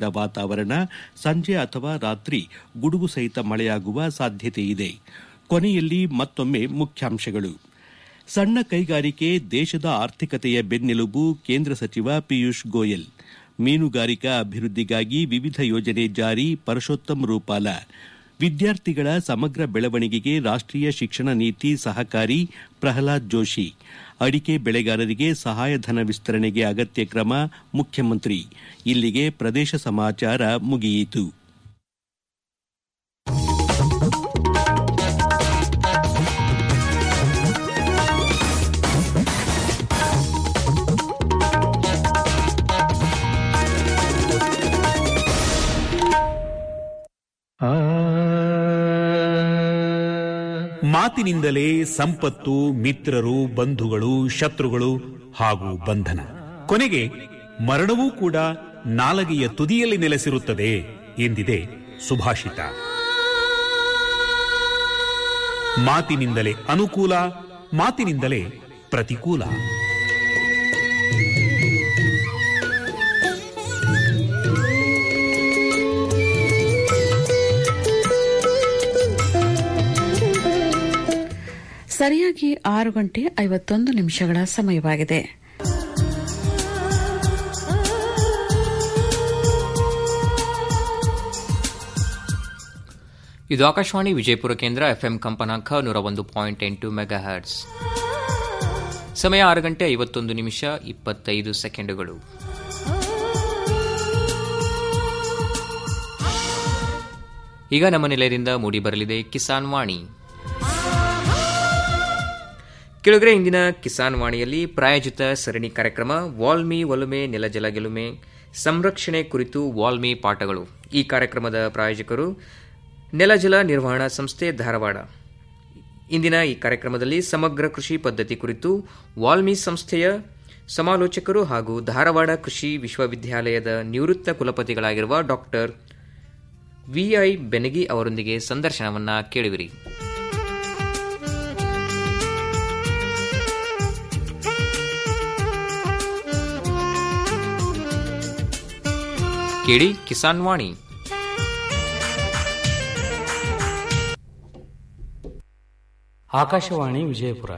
ಶುಭ್ರ ವಾತಾವರಣ ಸಂಜೆ ಅಥವಾ ರಾತ್ರಿ ಗುಡುಗು ಸಹಿತ ಮಳೆಯಾಗುವ ಸಾಧ್ಯತೆ ಇದೆ ಕೊನೆಯಲ್ಲಿ ಮತ್ತೊಮ್ಮೆ ಮುಖ್ಯಾಂಶಗಳು ಸಣ್ಣ ಕೈಗಾರಿಕೆ ದೇಶದ ಆರ್ಥಿಕತೆಯ ಬೆನ್ನೆಲುಬು ಕೇಂದ್ರ ಸಚಿವ ಪಿಯೂಷ್ ಗೋಯಲ್ ಮೀನುಗಾರಿಕಾ ಅಭಿವೃದ್ಧಿಗಾಗಿ ವಿವಿಧ ಯೋಜನೆ ಜಾರಿ ಪರಶೋತ್ತಮ್ ರೂಪಾಲ ವಿದ್ಯಾರ್ಥಿಗಳ ಸಮಗ್ರ ಬೆಳವಣಿಗೆಗೆ ರಾಷ್ಟೀಯ ಶಿಕ್ಷಣ ನೀತಿ ಸಹಕಾರಿ ಪ್ರಹ್ಲಾದ್ ಜೋಶಿ ಅಡಿಕೆ ಬೆಳೆಗಾರರಿಗೆ ಸಹಾಯಧನ ವಿಸ್ತರಣೆಗೆ ಅಗತ್ಯ ಕ್ರಮ ಮುಖ್ಯಮಂತ್ರಿ ಇಲ್ಲಿಗೆ ಪ್ರದೇಶ ಸಮಾಚಾರ ಮುಗಿಯಿತು ಮಾತಿನಿಂದಲೇ ಸಂಪತ್ತು ಮಿತ್ರರು ಬಂಧುಗಳು ಶತ್ರುಗಳು ಹಾಗೂ ಬಂಧನ ಕೊನೆಗೆ ಮರಣವೂ ಕೂಡ ನಾಲಗೆಯ ತುದಿಯಲ್ಲಿ ನೆಲೆಸಿರುತ್ತದೆ ಎಂದಿದೆ ಸುಭಾಷಿತ ಮಾತಿನಿಂದಲೇ ಅನುಕೂಲ ಮಾತಿನಿಂದಲೇ ಪ್ರತಿಕೂಲ ಸರಿಯಾಗಿ ಆರು ಗಂಟೆ ಐವತ್ತೊಂದು ನಿಮಿಷಗಳ ಸಮಯವಾಗಿದೆ ಇದು ಆಕಾಶವಾಣಿ ವಿಜಯಪುರ ಕೇಂದ್ರ ಎಫ್ಎಂ ಕಂಪನಾಂಕ ನೂರ ಒಂದು ಪಾಯಿಂಟ್ ಎಂಟು ಮೆಗಾ ಹರ್ಟ್ಸ್ ಸಮಯ ಆರು ಗಂಟೆ ಐವತ್ತೊಂದು ನಿಮಿಷ ಇಪ್ಪತ್ತೈದು ಸೆಕೆಂಡುಗಳು ಈಗ ನಮ್ಮ ನಿಲಯದಿಂದ ಮೂಡಿಬರಲಿದೆ ಕಿಸಾನ್ ವಾಣಿ ಕೆಳಗರೆ ಇಂದಿನ ಕಿಸಾನ್ ವಾಣಿಯಲ್ಲಿ ಪ್ರಾಯೋಜಿತ ಸರಣಿ ಕಾರ್ಯಕ್ರಮ ವಾಲ್ಮಿ ಒಲುಮೆ ನೆಲಜಲ ಗೆಲುಮೆ ಸಂರಕ್ಷಣೆ ಕುರಿತು ವಾಲ್ಮಿ ಪಾಠಗಳು ಈ ಕಾರ್ಯಕ್ರಮದ ಪ್ರಾಯೋಜಕರು ನೆಲಜಲ ನಿರ್ವಹಣಾ ಸಂಸ್ಥೆ ಧಾರವಾಡ ಇಂದಿನ ಈ ಕಾರ್ಯಕ್ರಮದಲ್ಲಿ ಸಮಗ್ರ ಕೃಷಿ ಪದ್ಧತಿ ಕುರಿತು ವಾಲ್ಮಿ ಸಂಸ್ಥೆಯ ಸಮಾಲೋಚಕರು ಹಾಗೂ ಧಾರವಾಡ ಕೃಷಿ ವಿಶ್ವವಿದ್ಯಾಲಯದ ನಿವೃತ್ತ ಕುಲಪತಿಗಳಾಗಿರುವ ಡಾಕ್ಟರ್ ವಿಐ ಬೆನಗಿ ಅವರೊಂದಿಗೆ ಸಂದರ್ಶನವನ್ನ ಕೇಳುವಿರಿ ಕೇಳಿ ಕಿಸಾನ್ ವಾಣಿ ಆಕಾಶವಾಣಿ ವಿಜಯಪುರ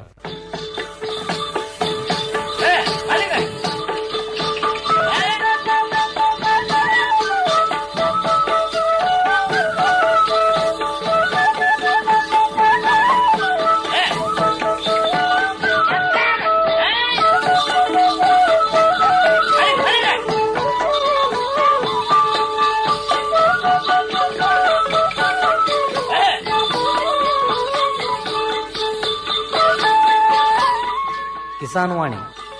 ಕಿಸಾನ್ ವಾಣಿ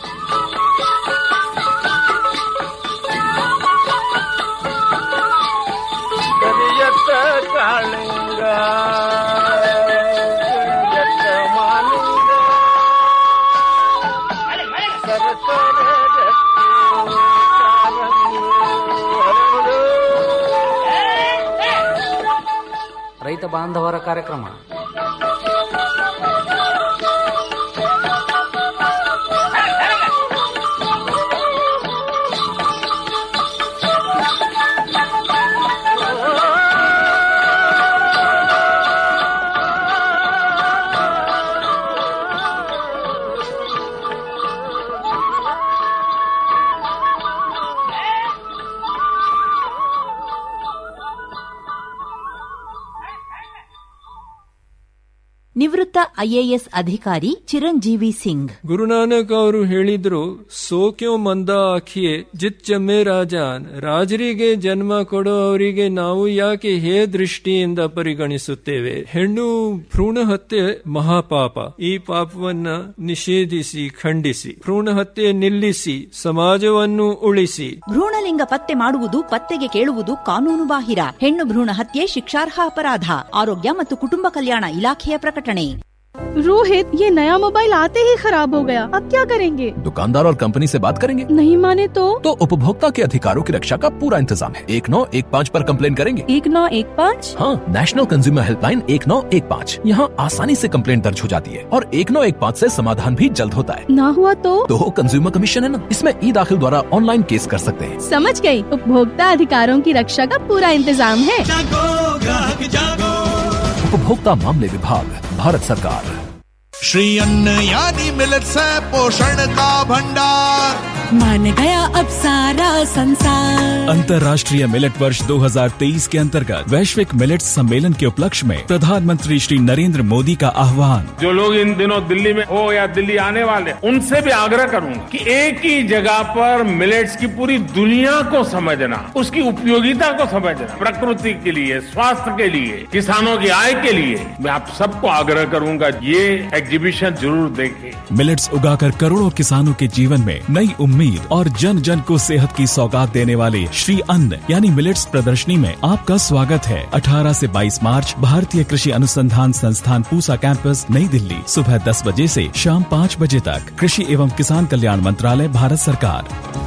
ಕರಿಯತ್ತ ಕಾಳಿಂಗ ಕರಿಯತ್ತ ಮಾಲಿಂಗ ಸರಸರ ಗಟ್ಟಿ ಕಾಲಂಗಿ ಹರಳು. ರೈತ ಬಾಂಧವರ ಕಾರ್ಯಕ್ರಮ ನಿವೃತ್ತ ಐಎಎಸ್ ಅಧಿಕಾರಿ ಚಿರಂಜೀವಿ ಸಿಂಗ್ ಗುರುನಾನಕ್ ಅವರು ಹೇಳಿದ್ರು ಸೋಕ್ಯೋ ಮಂದ ಆಖಿಯೇ ಜಿತ್ ಜಮ್ಮೆ ರಾಜಾನ್ ರಾಜರಿಗೆ ಜನ್ಮ ಕೊಡೋ ಅವರಿಗೆ ನಾವು ಯಾಕೆ ಹೇ ದೃಷ್ಟಿಯಿಂದ ಪರಿಗಣಿಸುತ್ತೇವೆ ಹೆಣ್ಣು ಭ್ರೂಣ ಹತ್ಯೆ ಮಹಾಪಾಪ ಈ ಪಾಪವನ್ನ ನಿಷೇಧಿಸಿ ಖಂಡಿಸಿ ಭ್ರೂಣ ಹತ್ಯೆ ನಿಲ್ಲಿಸಿ ಸಮಾಜವನ್ನು ಉಳಿಸಿ ಭ್ರೂಣಲಿಂಗ ಪತ್ತೆ ಮಾಡುವುದು ಪತ್ತೆಗೆ ಕೇಳುವುದು ಕಾನೂನು ಬಾಹಿರ ಹೆಣ್ಣು ಭ್ರೂಣ ಹತ್ಯೆ ಶಿಕ್ಷಾರ್ಹ ಅಪರಾಧ ಆರೋಗ್ಯ ಮತ್ತು ಕುಟುಂಬ ಕಲ್ಯಾಣ ಇಲಾಖೆಯ ಪ್ರಕಟಣೆ रोहित ये नया मोबाइल आते ही खराब हो गया अब क्या करेंगे दुकानदार और कंपनी से बात करेंगे नहीं माने तो तो उपभोक्ता के अधिकारों की रक्षा का पूरा इंतजाम है एक नौ एक पाँच आरोप कम्प्लेन करेंगे एक नौ एक पाँच हाँ नेशनल कंज्यूमर हेल्पलाइन एक नौ एक पाँच यहाँ आसानी से कंप्लेन दर्ज हो जाती है और एक नौ एक पाँच ऐसी समाधान भी जल्द होता है ना हुआ तो तो कंज्यूमर कमीशन है ना इसमें ई दाखिल द्वारा ऑनलाइन केस कर सकते हैं समझ गई उपभोक्ता अधिकारों की रक्षा का पूरा इंतजाम है उपभोक्ता मामले विभाग भारत सरकार श्री अन्न यानी मिलेट्स है पोषण का भंडार मान गया अब सारा संसार अंतर्राष्ट्रीय मिलेट वर्ष 2023 के अंतर्गत वैश्विक मिलेट सम्मेलन के उपलक्ष्य में प्रधानमंत्री श्री नरेंद्र मोदी का आह्वान जो लोग इन दिनों दिल्ली में हो या दिल्ली आने वाले उनसे भी आग्रह करूंगा कि एक ही जगह पर मिलेट्स की पूरी दुनिया को समझना उसकी उपयोगिता को समझना प्रकृति के लिए स्वास्थ्य के लिए किसानों की आय के लिए मैं आप सबको आग्रह करूंगा ये एग्जीबिशन जरूर देखें मिलेट्स उगाकर करोड़ों किसानों के जीवन में नई उम्मीद और जन जन को सेहत की सौगात देने वाले श्री अन्न यानी मिलेट्स प्रदर्शनी में आपका स्वागत है 18 से 22 मार्च भारतीय कृषि अनुसंधान संस्थान पूसा कैंपस नई दिल्ली सुबह 10 बजे से शाम 5 बजे तक कृषि एवं किसान कल्याण मंत्रालय भारत सरकार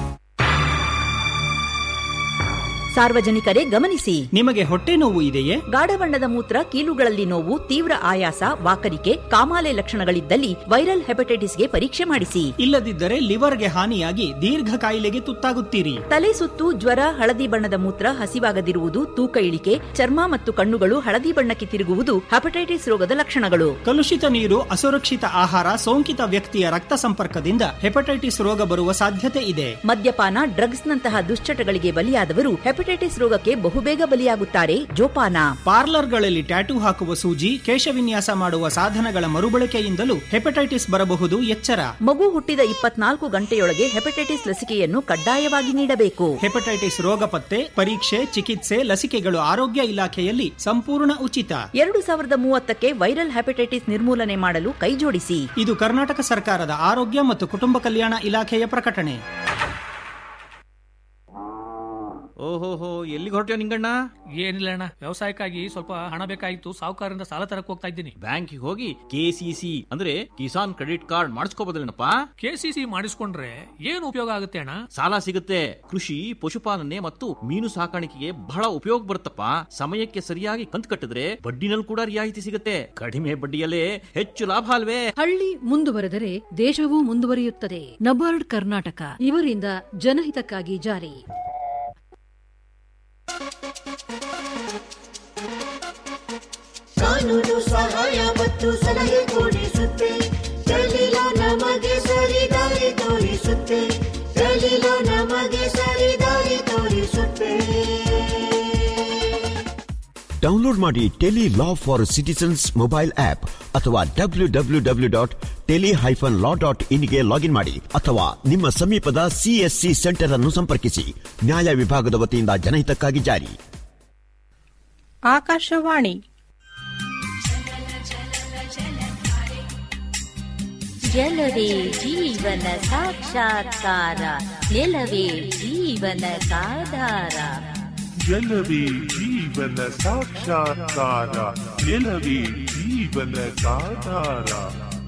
ಸಾರ್ವಜನಿಕರೇ ಗಮನಿಸಿ ನಿಮಗೆ ಹೊಟ್ಟೆ ನೋವು ಇದೆಯೇ ಗಾಢ ಬಣ್ಣದ ಮೂತ್ರ ಕೀಲುಗಳಲ್ಲಿ ನೋವು ತೀವ್ರ ಆಯಾಸ ವಾಕರಿಕೆ ಕಾಮಾಲೆ ಲಕ್ಷಣಗಳಿದ್ದಲ್ಲಿ ವೈರಲ್ ಹೆಪಟೈಟಿಸ್ಗೆ ಪರೀಕ್ಷೆ ಮಾಡಿಸಿ ಇಲ್ಲದಿದ್ದರೆ ಲಿವರ್ಗೆ ಹಾನಿಯಾಗಿ ದೀರ್ಘ ಕಾಯಿಲೆಗೆ ತುತ್ತಾಗುತ್ತೀರಿ ತಲೆ ಸುತ್ತು ಜ್ವರ ಹಳದಿ ಬಣ್ಣದ ಮೂತ್ರ ಹಸಿವಾಗದಿರುವುದು ತೂಕ ಇಳಿಕೆ ಚರ್ಮ ಮತ್ತು ಕಣ್ಣುಗಳು ಹಳದಿ ಬಣ್ಣಕ್ಕೆ ತಿರುಗುವುದು ಹೆಪಟೈಟಿಸ್ ರೋಗದ ಲಕ್ಷಣಗಳು ಕಲುಷಿತ ನೀರು ಅಸುರಕ್ಷಿತ ಆಹಾರ ಸೋಂಕಿತ ವ್ಯಕ್ತಿಯ ರಕ್ತ ಸಂಪರ್ಕದಿಂದ ಹೆಪಟೈಟಿಸ್ ರೋಗ ಬರುವ ಸಾಧ್ಯತೆ ಇದೆ ಮದ್ಯಪಾನ ಡ್ರಗ್ಸ್ ನಂತಹ ದುಶ್ಚಟಗಳಿಗೆ ಬಲಿಯಾದವರು ಹೆಪಟೈಟಿಸ್ ರೋಗಕ್ಕೆ ಬಹುಬೇಗ ಬಲಿಯಾಗುತ್ತಾರೆ ಜೋಪಾನ ಪಾರ್ಲರ್ಗಳಲ್ಲಿ ಟ್ಯಾಟೂ ಹಾಕುವ ಸೂಜಿ ಕೇಶವಿನ್ಯಾಸ ಮಾಡುವ ಸಾಧನಗಳ ಮರುಬಳಕೆಯಿಂದಲೂ ಹೆಪಟೈಟಿಸ್ ಬರಬಹುದು ಎಚ್ಚರ ಮಗು ಹುಟ್ಟಿದ ಇಪ್ಪತ್ನಾಲ್ಕು ಗಂಟೆಯೊಳಗೆ ಹೆಪಟೈಟಿಸ್ ಲಸಿಕೆಯನ್ನು ಕಡ್ಡಾಯವಾಗಿ ನೀಡಬೇಕು ಹೆಪಟೈಟಿಸ್ ರೋಗ ಪತ್ತೆ ಪರೀಕ್ಷೆ ಚಿಕಿತ್ಸೆ ಲಸಿಕೆಗಳು ಆರೋಗ್ಯ ಇಲಾಖೆಯಲ್ಲಿ ಸಂಪೂರ್ಣ ಉಚಿತ ಎರಡು ಸಾವಿರದ ಮೂವತ್ತಕ್ಕೆ ವೈರಲ್ ಹೆಪಟೈಟಿಸ್ ನಿರ್ಮೂಲನೆ ಮಾಡಲು ಕೈಜೋಡಿಸಿ ಇದು ಕರ್ನಾಟಕ ಸರ್ಕಾರದ ಆರೋಗ್ಯ ಮತ್ತು ಕುಟುಂಬ ಕಲ್ಯಾಣ ಇಲಾಖೆಯ ಪ್ರಕಟಣೆ ಓಹೋಹೋ ಎಲ್ಲಿಗೆ ಹೊರಟ್ಯೋ ನಿಂಗಣ್ಣ ಏನಿಲ್ಲ ಅಣ್ಣ ವ್ಯವಸಾಯಕ್ಕಾಗಿ ಸ್ವಲ್ಪ ಹಣ ಬೇಕಾಗಿತ್ತು ಸಾಹುಕಾರರಿಂದ ಸಾಲ ತರಕ್ ಹೋಗ್ತಾ ಇದ್ದೀನಿ ಬ್ಯಾಂಕಿಗೆ ಹೋಗಿ ಕೆಸಿಸಿ ಅಂದ್ರೆ ಕಿಸಾನ್ ಕ್ರೆಡಿಟ್ ಕಾರ್ಡ್ ಮಾಡಿಸ್ಕೋಬೋದಲ್ಲೇನಪ್ಪ ಕೆಸಿಸಿ ಮಾಡಿಸ್ಕೊಂಡ್ರೆ ಏನು ಉಪಯೋಗ ಆಗುತ್ತೆ ಅಣ್ಣ ಸಾಲ ಸಿಗುತ್ತೆ ಕೃಷಿ ಪಶುಪಾಲನೆ ಮತ್ತು ಮೀನು ಸಾಕಾಣಿಕೆಗೆ ಬಹಳ ಉಪಯೋಗ ಬರುತ್ತಪ್ಪ ಸಮಯಕ್ಕೆ ಸರಿಯಾಗಿ ಕಂತು ಕಟ್ಟಿದ್ರೆ ಬಡ್ಡಿನಲ್ಲಿ ಕೂಡ ರಿಯಾಯಿತಿ ಸಿಗುತ್ತೆ ಕಡಿಮೆ ಬಡ್ಡಿಯಲ್ಲೇ ಹೆಚ್ಚು ಲಾಭ ಅಲ್ವೇ ಹಳ್ಳಿ ಮುಂದುವರೆದರೆ ದೇಶವೂ ಮುಂದುವರಿಯುತ್ತದೆ ನಬಾರ್ಡ್ ಕರ್ನಾಟಕ ಇವರಿಂದ ಜನಹಿತಕ್ಕಾಗಿ ಜಾರಿ ಕಾನೂನು ಸಹಾಯ ಮತ್ತು ಸಲಹೆ ಕೊಡಿಸುತ್ತೆ ದಲಿಲ ನಮಗೆ ಸರಿದಾರಿ ತೋರಿಸುತ್ತೆ ದಲಿಲ ನಮಗೆ ಸರಿದಾರಿ ತೋರಿಸುತ್ತೆ ಡೌನ್ಲೋಡ್ ಮಾಡಿ tele law for citizens mobile app ಅಥವಾ W W W dot tele hyphen law dot ಇನ್ಗೆ ಲಾಗಿನ್ ಮಾಡಿ ಅಥವಾ ನಿಮ್ಮ ಸಮೀಪದ ಸಿಎಸ್ಸಿ ಸೆಂಟರ್ ಅನ್ನು ಸಂಪರ್ಕಿಸಿ ನ್ಯಾಯ ವಿಭಾಗದ ವತಿಯಿಂದ ಜನಹಿತಕ್ಕಾಗಿ ಜಾರಿ ಆಕಾಶವಾಣಿ ಜಲವೇ ಜೀವನ ಸಾಕ್ಷಾತ್ಕಾರ ನೆಲವೇ ಜೀವನದಾಧಾರ ಜಲವೇ ಜೀವನ ಸಾಕ್ಷಾತ್ಕಾರ ನೆಲವೇ ಜೀವನದಾಧಾರ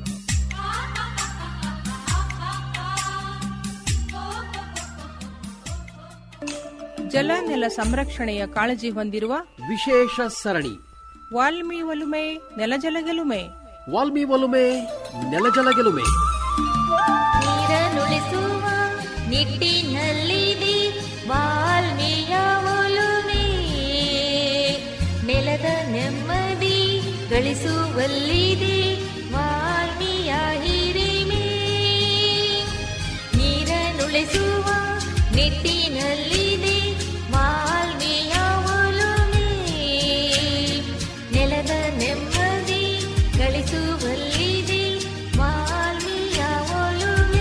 ಜಲ ನೆಲ ಸಂರಕ್ಷಣೆಯ ಕಾಳಜಿ ಹೊಂದಿರುವ ವಿಶೇಷ ಸರಣಿ ವಾಲ್ಮಿ ಒಲುಮೆ ನೆಲಜಲ ಗೆಲುಮೆ ವಾಲ್ಮಿ ಒಲುಮೆ ನೆಲಜಲ ಗೆಲುಮೆ ನೀರನ್ನುಳಿಸುವ ನಿಟ್ಟಿನಲ್ಲಿದೆ ವಾಲ್ಮೀಯ ಒಲುಮೆ ನೆಲದ ನೆಮ್ಮದಿ ಗಳಿಸುವಲ್ಲಿದೆ ವಾಲ್ಮೀಯ ಹಿರಿಮೆ ನೀರನ್ನುಳಿಸುವ ನಿಟ್ಟಿನಲ್ಲಿದೆ ವಾಲ್ಮೀಯ ಒಲುಮೆ ನೆಲದ ನೆಮ್ಮದಿ ಗಳಿಸುವಲ್ಲಿದೆ ವಾಲ್ಮೀಯ ಒಲುಮೆ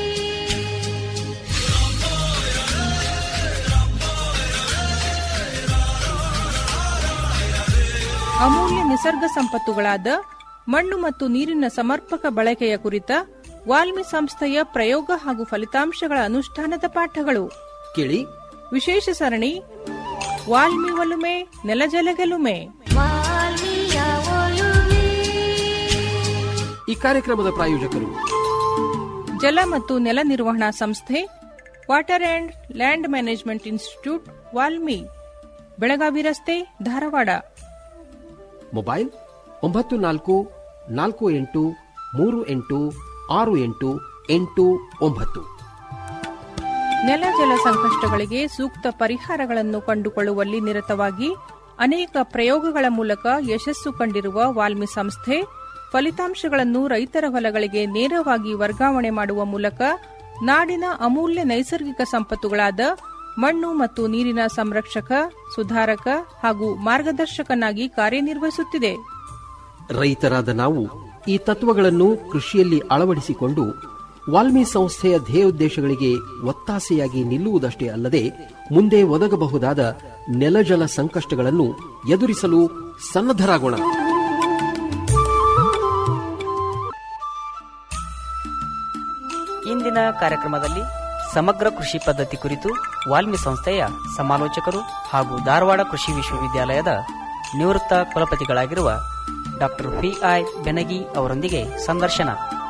ಅಮೂಲ್ಯ ನಿಸರ್ಗ ಸಂಪತ್ತುಗಳಾದ ಮಣ್ಣು ಮತ್ತು ನೀರಿನ ಸಮರ್ಪಕ ಬಳಕೆಯ ಕುರಿತ ವಾಲ್ಮಿ ಸಂಸ್ಥೆಯ ಪ್ರಯೋಗ ಹಾಗೂ ಫಲಿತಾಂಶಗಳ ಅನುಷ್ಠಾನದ ಪಾಠಗಳು ಕೇಳಿ ವಿಶೇಷ ಸರಣಿ ವಾಲ್ಮಿ ಒಲುಮೆ ನೆಲಜಲ ಗೆಲುಮೆ ವಾಲ್ಮೀಯ ಒಲುಮೆ ಈ ಕಾರ್ಯಕ್ರಮದ ಪ್ರಾಯೋಜಕರು ಜಲ ಮತ್ತು ನೆಲ ನಿರ್ವಹಣಾ ಸಂಸ್ಥೆ water and land management institute WALMI Belagavi ರಸ್ತೆ ಧಾರವಾಡ ಮೊಬೈಲ್ ಒಂಬತ್ತು ನಾಲ್ಕು ನಾಲ್ಕು ಎಂಟು ಮೂರು ಎಂಟು ಆರು ಎಂಟು ಎಂಟು ಒಂಬತ್ತು ನೆಲ ಜಲ ಸಂಕಷ್ಟಗಳಿಗೆ ಸೂಕ್ತ ಪರಿಹಾರಗಳನ್ನು ಕಂಡುಕೊಳ್ಳುವಲ್ಲಿ ನಿರತವಾಗಿ ಅನೇಕ ಪ್ರಯೋಗಗಳ ಮೂಲಕ ಯಶಸ್ಸು ಕಂಡಿರುವ ವಾಲ್ಮಿ ಸಂಸ್ಥೆ ಫಲಿತಾಂಶಗಳನ್ನು ರೈತರ ಹೊಲಗಳಿಗೆ ನೇರವಾಗಿ ವರ್ಗಾವಣೆ ಮಾಡುವ ಮೂಲಕ ನಾಡಿನ ಅಮೂಲ್ಯ ನೈಸರ್ಗಿಕ ಸಂಪತ್ತುಗಳಾದ ಮಣ್ಣು ಮತ್ತು ನೀರಿನ ಸಂರಕ್ಷಕ ಸುಧಾರಕ ಹಾಗೂ ಮಾರ್ಗದರ್ಶಕನಾಗಿ ಕಾರ್ಯನಿರ್ವಹಿಸುತ್ತಿದೆ ರೈತರಾದ ನಾವು ಈ ತತ್ವಗಳನ್ನು ಕೃಷಿಯಲ್ಲಿ ಅಳವಡಿಸಿಕೊಂಡು ವಾಲ್ಮಿ ಸಂಸ್ಥೆಯ ಧ್ಯೇಯೋದ್ದೇಶಗಳಿಗೆ ಒತ್ತಾಸೆಯಾಗಿ ನಿಲ್ಲುವುದಷ್ಟೇ ಅಲ್ಲದೆ ಮುಂದೆ ಒದಗಬಹುದಾದ ನೆಲಜಲ ಸಂಕಷ್ಟಗಳನ್ನು ಎದುರಿಸಲು ಸನ್ನದ್ಧರಾಗೋಣ ಇಂದಿನ ಕಾರ್ಯಕ್ರಮದಲ್ಲಿ ಸಮಗ್ರ ಕೃಷಿ ಪದ್ಧತಿ ಕುರಿತು ವಾಲ್ಮಿ ಸಂಸ್ಥೆಯ ಸಮಾಲೋಚಕರು ಹಾಗೂ ಧಾರವಾಡ ಕೃಷಿ ವಿಶ್ವವಿದ್ಯಾಲಯದ ನಿವೃತ್ತ ಕುಲಪತಿಗಳಾಗಿರುವ ಡಾಕ್ಟರ್ ಪಿಐ ಬೆನಗಿ ಅವರೊಂದಿಗೆ ಸಂದರ್ಶನ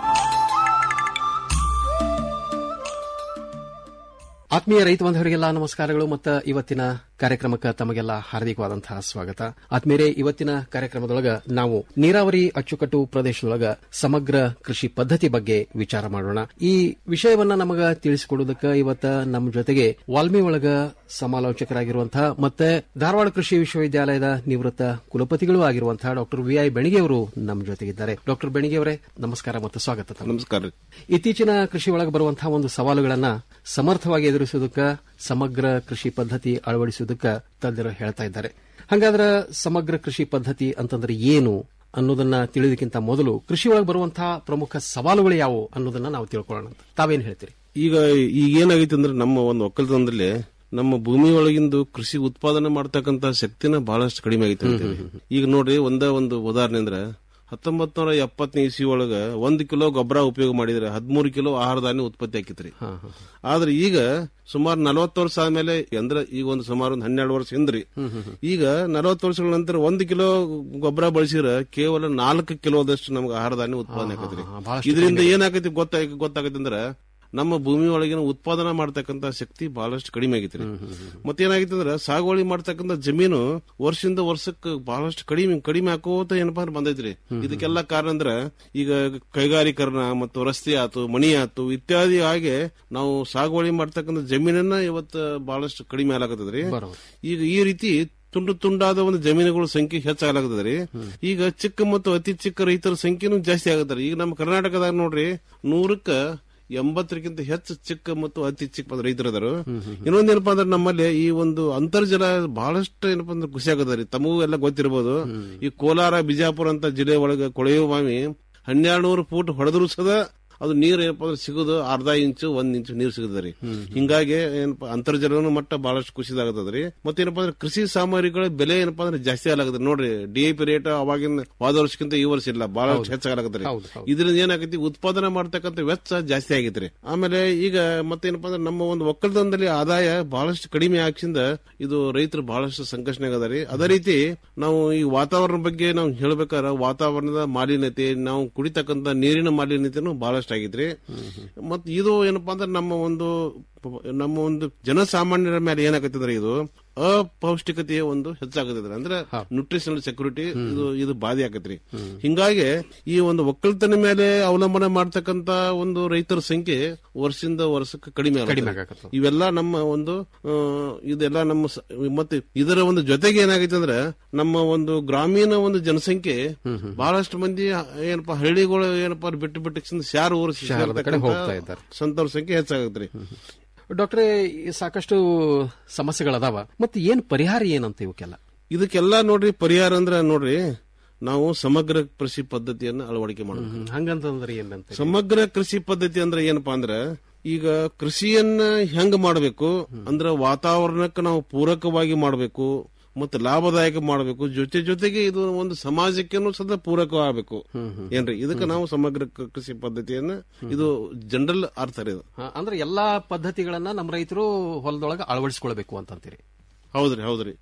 ಆತ್ಮೀಯ ರೈತ ಬಾಂಧವರಿಗೆಲ್ಲ ನಮಸ್ಕಾರಗಳು ಮತ್ತು ಇವತ್ತಿನ ಕಾರ್ಯಕ್ರಮಕ್ಕೆ ತಮಗೆಲ್ಲ ಹಾರ್ದಿಕವಾದಂತಹ ಸ್ವಾಗತ ಆತ್ಮೀಯರೇ ಇವತ್ತಿನ ಕಾರ್ಯಕ್ರಮದೊಳಗ ನಾವು ನೀರಾವರಿ ಅಚ್ಚುಕಟ್ಟು ಪ್ರದೇಶದೊಳಗ ಸಮಗ್ರ ಕೃಷಿ ಪದ್ಧತಿ ಬಗ್ಗೆ ವಿಚಾರ ಮಾಡೋಣ ಈ ವಿಷಯವನ್ನ ನಮಗ ತಿಳಿಸಿಕೊಡುವುದಕ್ಕೆ ಇವತ್ತ ನಮ್ಮ ಜೊತೆಗೆ ವಾಲ್ಮಿ ಒಳಗ ಸಮಾಲೋಚಕರಾಗಿರುವಂತಹ ಮತ್ತೆ ಧಾರವಾಡ ಕೃಷಿ ವಿಶ್ವವಿದ್ಯಾಲಯದ ನಿವೃತ್ತ ಕುಲಪತಿಗಳು ಆಗಿರುವಂತಹ ಡಾಕ್ಟರ್ ವಿ ಐ ಬೆಣಿಗೆ ಅವರು ನಮ್ಮ ಜೊತೆಗಿದ್ದಾರೆ ಡಾಕ್ಟರ್ ಬೆಣಿಗೆ ಅವರೇ ನಮಸ್ಕಾರ ಮತ್ತು ಸ್ವಾಗತ ನಮಸ್ಕಾರ ಇತ್ತೀಚಿನ ಕೃಷಿ ಒಳಗೆ ಬರುವಂತಹ ಒಂದು ಸವಾಲುಗಳನ್ನ ಸಮರ್ಥವಾಗಿ ಎದುರಿಸುವುದಕ್ಕೆ ಸಮಗ್ರ ಕೃಷಿ ಪದ್ಧತಿ ಅಳವಡಿಸುವುದಕ್ಕೆ ತಜ್ಞರು ಹೇಳ್ತಾ ಇದ್ದಾರೆ ಹಾಗಾದ್ರೆ ಸಮಗ್ರ ಕೃಷಿ ಪದ್ಧತಿ ಅಂತಂದ್ರೆ ಏನು ಅನ್ನೋದನ್ನ ತಿಳಿಯೋದಕ್ಕಿಂತ ಮೊದಲು ಕೃಷಿ ಒಳಗೆ ಬರುವಂತಹ ಪ್ರಮುಖ ಸವಾಲುಗಳು ಯಾವುವು ಅನ್ನೋದನ್ನ ನಾವು ತಿಳ್ಕೊಳ್ಳೋಣ ಅಂತ ತಾವೇನ್ ಹೇಳ್ತೀರಿ ಈಗ ಈಗ ಏನಾಗೈತೆ ಅಂದ್ರೆ ನಮ್ಮ ಒಂದು ಒಕ್ಕಲ್ತನದಲ್ಲಿ ನಮ್ಮ ಭೂಮಿ ಒಳಗಿಂದು ಕೃಷಿ ಉತ್ಪಾದನೆ ಮಾಡ್ತಕ್ಕಂತ ಶಕ್ತಿನ ಬಹಳಷ್ಟು ಕಡಿಮೆ ಆಗೈತೆ ಅಂತೀವಿ ಈಗ ನೋಡ್ರಿ ಒಂದೇ ಒಂದು ಉದಾಹರಣೆ ಅಂದ್ರೆ ಹತ್ತೊಂಬತ್ ನೂರ ಎಪ್ಪತ್ತನೇ ಇಸ್ವಿ ಒಳಗ ಒಂದ್ ಕಿಲೋ ಗೊಬ್ಬರ ಉಪಯೋಗ ಮಾಡಿದ್ರೆ ಹದಿಮೂರು ಕಿಲೋ ಆಹಾರ ಧಾನ್ಯ ಉತ್ಪತ್ತಿ ಆಕಿತ್ರಿ ಆದ್ರೆ ಈಗ ಸುಮಾರು ನಲವತ್ತು ವರ್ಷ ಆದ್ಮೇಲೆ ಅಂದ್ರೆ ಈಗ ಒಂದು ಸುಮಾರು ಒಂದು ಹನ್ನೆರಡು ವರ್ಷ ಹಿಂದ್ರಿ ಈಗ ನಲವತ್ತು ವರ್ಷಗಳ ನಂತರ ಒಂದು ಕಿಲೋ ಗೊಬ್ಬರ ಬಳಸಿದ್ರೆ ಕೇವಲ ನಾಲ್ಕು ಕಿಲೋದಷ್ಟು ನಮ್ಗೆ ಆಹಾರ ಧಾನ್ಯ ಉತ್ಪಾದನೆ ಆಕತ್ರಿ ಇದರಿಂದ ಏನಾಕೈತಿ ಗೊತ್ತಾಗ ಗೊತ್ತಾಗೈತಿ ಅಂದ್ರೆ ನಮ್ಮ ಭೂಮಿ ಒಳಗಿನ ಉತ್ಪಾದನಾ ಮಾಡ್ತಕ್ಕಂತ ಶಕ್ತಿ ಬಹಳಷ್ಟು ಕಡಿಮೆ ಆಗೈತ್ರಿ ಮತ್ತೇನಾಗೈತೆ ಅಂದ್ರೆ ಸಾಗುವಳಿ ಮಾಡ್ತಕ್ಕಂತ ಜಮೀನು ವರ್ಷದಿಂದ ವರ್ಷಕ್ಕೆ ಬಹಳಷ್ಟು ಕಡಿಮೆ ಕಡಿಮೆ ಹಾಕೋತ ಏನಪ್ಪಾ ಅಂದ್ರೆ ಬಂದೈತ್ರಿ ಇದಕ್ಕೆಲ್ಲ ಕಾರಣ ಅಂದ್ರೆ ಈಗ ಕೈಗಾರೀಕರಣ ಮತ್ತು ರಸ್ತೆ ಆತು ಮಣಿ ಆತು ಇತ್ಯಾದಿ ಹಾಗೆ ನಾವು ಸಾಗುವಳಿ ಮಾಡ್ತಕ್ಕಂಥ ಜಮೀನನ್ನ ಇವತ್ತು ಬಹಳಷ್ಟು ಕಡಿಮೆ ಆಗ್ಲಾಕತ್ತದ್ರಿ ಈಗ ಈ ರೀತಿ ತುಂಡು ತುಂಡಾದ ಒಂದು ಜಮೀನುಗಳ ಸಂಖ್ಯೆ ಹೆಚ್ಚಾಗಲಾಗತದ್ರಿ ಈಗ ಚಿಕ್ಕ ಮತ್ತು ಅತಿ ಚಿಕ್ಕ ರೈತರ ಸಂಖ್ಯೆನೂ ಜಾಸ್ತಿ ಆಗತ್ತಾರೆ ಈಗ ನಮ್ಮ ಕರ್ನಾಟಕದಾಗ ನೋಡ್ರಿ ನೂರಕ್ಕ ಎಂಬತ್ತರಿಗಿಂತ ಹೆಚ್ಚು ಚಿಕ್ಕ ಮತ್ತು ಅತಿ ಚಿಕ್ಕ ರೈತರದಾರು ಇನ್ನೊಂದೇನಪ್ಪಾ ಅಂದ್ರೆ ನಮ್ಮಲ್ಲಿ ಈ ಒಂದು ಅಂತರ್ಜಲ ಬಹಳಷ್ಟು ಏನಪ್ಪಾ ಅಂದ್ರೆ ಖುಷಿ ಆಗದ್ರಿ ತಮಗೂ ಎಲ್ಲ ಗೊತ್ತಿರಬಹುದು ಈ ಕೋಲಾರ ಬಿಜಾಪುರ ಅಂತ ಜಿಲ್ಲೆ ಒಳಗ ಕೊಳೆಯುವ ಬಾವಿ ಹನ್ನೆರಡು ನೂರು ಫೂಟ್ ಹೊಡೆದ್ರು ಸದ ಅದು ನೀರು ಏನಪ್ಪಾ ಅಂದ್ರೆ ಸಿಗೋದು ಅರ್ಧ ಇಂಚು ಒಂದ್ ಇಂಚು ನೀರು ಸಿಗುತ್ತದ್ರಿ ಹಿಂಗಾಗಿ ಏನಪ್ಪಾ ಅಂತರ್ಜಲನ ಮಟ್ಟ ಬಹಳಷ್ಟು ಖುಷಿದಾಗತ್ತದ್ರಿ ಮತ್ತೇನಪ್ಪಾ ಅಂದ್ರೆ ಕೃಷಿ ಸಾಮಗ್ರಿಗಳ ಬೆಲೆ ಏನಪ್ಪಾ ಅಂದ್ರೆ ಜಾಸ್ತಿ ಆಗತ್ತದ ನೋಡ್ರಿ ಡಿಎಪಿ ರೇಟ್ ಅವಾಗಿನ ವಾದ ವರ್ಷಕ್ಕಿಂತ ಈ ವರ್ಷ ಇಲ್ಲ ಬಹಳಷ್ಟು ಹೆಚ್ಚಾಗತ್ತದ್ರಿ ಇದರಿಂದ ಏನಾಗೈತಿ ಉತ್ಪಾದನೆ ಮಾಡ್ತಕ್ಕಂಥ ವೆಚ್ಚ ಜಾಸ್ತಿ ಆಗೈತ್ರಿ ಆಮೇಲೆ ಈಗ ಮತ್ತೇನಪ್ಪಾ ಅಂದ್ರೆ ನಮ್ಮ ಒಂದು ಒಕ್ಕಲ್ತನದಲ್ಲಿ ಆದಾಯ ಬಹಳಷ್ಟು ಕಡಿಮೆ ಆಗಿಸಿಂದ ಇದು ರೈತರು ಬಹಳಷ್ಟು ಸಂಕಷ್ಟನಾಗದಾರಿ ಅದೇ ರೀತಿ ನಾವು ಈ ವಾತಾವರಣ ಬಗ್ಗೆ ನಾವು ಹೇಳ್ಬೇಕಾರ ವಾತಾವರಣದ ಮಾಲಿನ್ಯತೆ ನಾವು ಕುಡಿತಕ್ಕಂತ ನೀರಿನ ಮಾಲಿನ್ಯತೆನೂ ಬಹಳಷ್ಟು ಆಗಿದ್ರಿ ಮತ್ ಇದು ಏನಪ್ಪಾ ಅಂದ್ರೆ ನಮ್ಮ ಒಂದು ನಮ್ಮ ಒಂದು ಜನಸಾಮಾನ್ಯರ ಮೇಲೆ ಏನಾಗತ್ತಂದ್ರೆ ಇದು ಅಪೌಷ್ಟಿಕತೆಯ ಒಂದು ಹೆಚ್ಚಾಗತ್ತಿದ್ರೆ ಅಂದ್ರೆ ನ್ಯೂಟ್ರಿಷನಲ್ ಸೆಕ್ಯೂರಿಟಿ ಇದು ಇದು ಬಾಧೆ ಆಗತ್ರಿ ಹಿಂಗಾಗಿ ಈ ಒಂದು ಒಕ್ಕಲ್ತನ ಮೇಲೆ ಅವಲಂಬನೆ ಮಾಡ್ತಕ್ಕಂತ ಒಂದು ರೈತರ ಸಂಖ್ಯೆ ವರ್ಷದಿಂದ ವರ್ಷಕ್ಕೆ ಕಡಿಮೆ ಕಡಿಮೆ ಆಗತ್ತೆ. ಇವೆಲ್ಲ ನಮ್ಮ ಒಂದು ಆ, ಇದೆಲ್ಲ ನಮ್ಮ ಸ- ಮತ್ತೆ ಇದರ ಒಂದು ಜೊತೆಗೆ ಏನಾಗೈತೆ ಅಂದ್ರೆ ನಮ್ಮ ಒಂದು ಗ್ರಾಮೀಣ ಒಂದು ಜನಸಂಖ್ಯೆ ಬಹಳಷ್ಟು ಮಂದಿ ಏನಪ್ಪಾ ಹಳ್ಳಿಗಳು ಏನಪ್ಪಾ ಬಿಟ್ಟು ಬಿಟ್ಟು ಶಾರ ಊರು ಶಹರದ ಕಡೆ ಹೋಗ್ತಾ ಇದ್ದಾರೆ. ಸಂತವ್ರ ಸಂಖ್ಯೆ ಹೆಚ್ಚಾಗತ್ರಿ ಡಾಕ್ಟ್ರೇ ಈ ಸಾಕಷ್ಟು ಸಮಸ್ಯೆಗಳದಾವ ಮತ್ತೆ ಏನ್ ಪರಿಹಾರ ಏನಂತ ಇವಕ್ಕೆಲ್ಲ ಇದಕ್ಕೆಲ್ಲ ನೋಡ್ರಿ ಪರಿಹಾರ ಅಂದ್ರೆ ನೋಡ್ರಿ ನಾವು ಸಮಗ್ರ ಕೃಷಿ ಪದ್ಧತಿಯನ್ನ ಅಳವಡಿಕೆ ಮಾಡಬೇಕು ಹಂಗಂತಂದ್ರೆ ಏನಂತ ಸಮಗ್ರ ಕೃಷಿ ಪದ್ಧತಿ ಅಂದ್ರೆ ಏನಪ್ಪಾ ಅಂದ್ರೆ ಈಗ ಕೃಷಿಯನ್ನ ಹೆಂಗ್ ಮಾಡಬೇಕು ಅಂದ್ರೆ ವಾತಾವರಣಕ್ಕೆ ನಾವು ಪೂರಕವಾಗಿ ಮಾಡಬೇಕು ಮತ್ತೆ ಲಾಭದಾಯಕ ಮಾಡಬೇಕು ಜೊತೆ ಜೊತೆಗೆ ಇದು ಒಂದು ಸಮಾಜಕ್ಕೇನು ಸದಾ ಪೂರಕವಾಗಬೇಕು ಏನ್ರಿ ಇದಕ್ಕೆ ನಾವು ಸಮಗ್ರ ಕ- ಕೃಷಿ ಪದ್ಧತಿಯನ್ನ ಇದು ಜನರಲ್ ಅರ್ಥ ರೀ ಇದು ಹಾ, ಅಂದ್ರೆ ಎಲ್ಲಾ ಪದ್ಧತಿಗಳನ್ನ ನಮ್ಮ ರೈತರು ಹೊಲದೊಳಗೆ ಅಳವಡಿಸಿಕೊಳ್ಬೇಕು ಅಂತಂತೀರಿ ಹೌದ್ರಿ ಹೌದ್ರಿ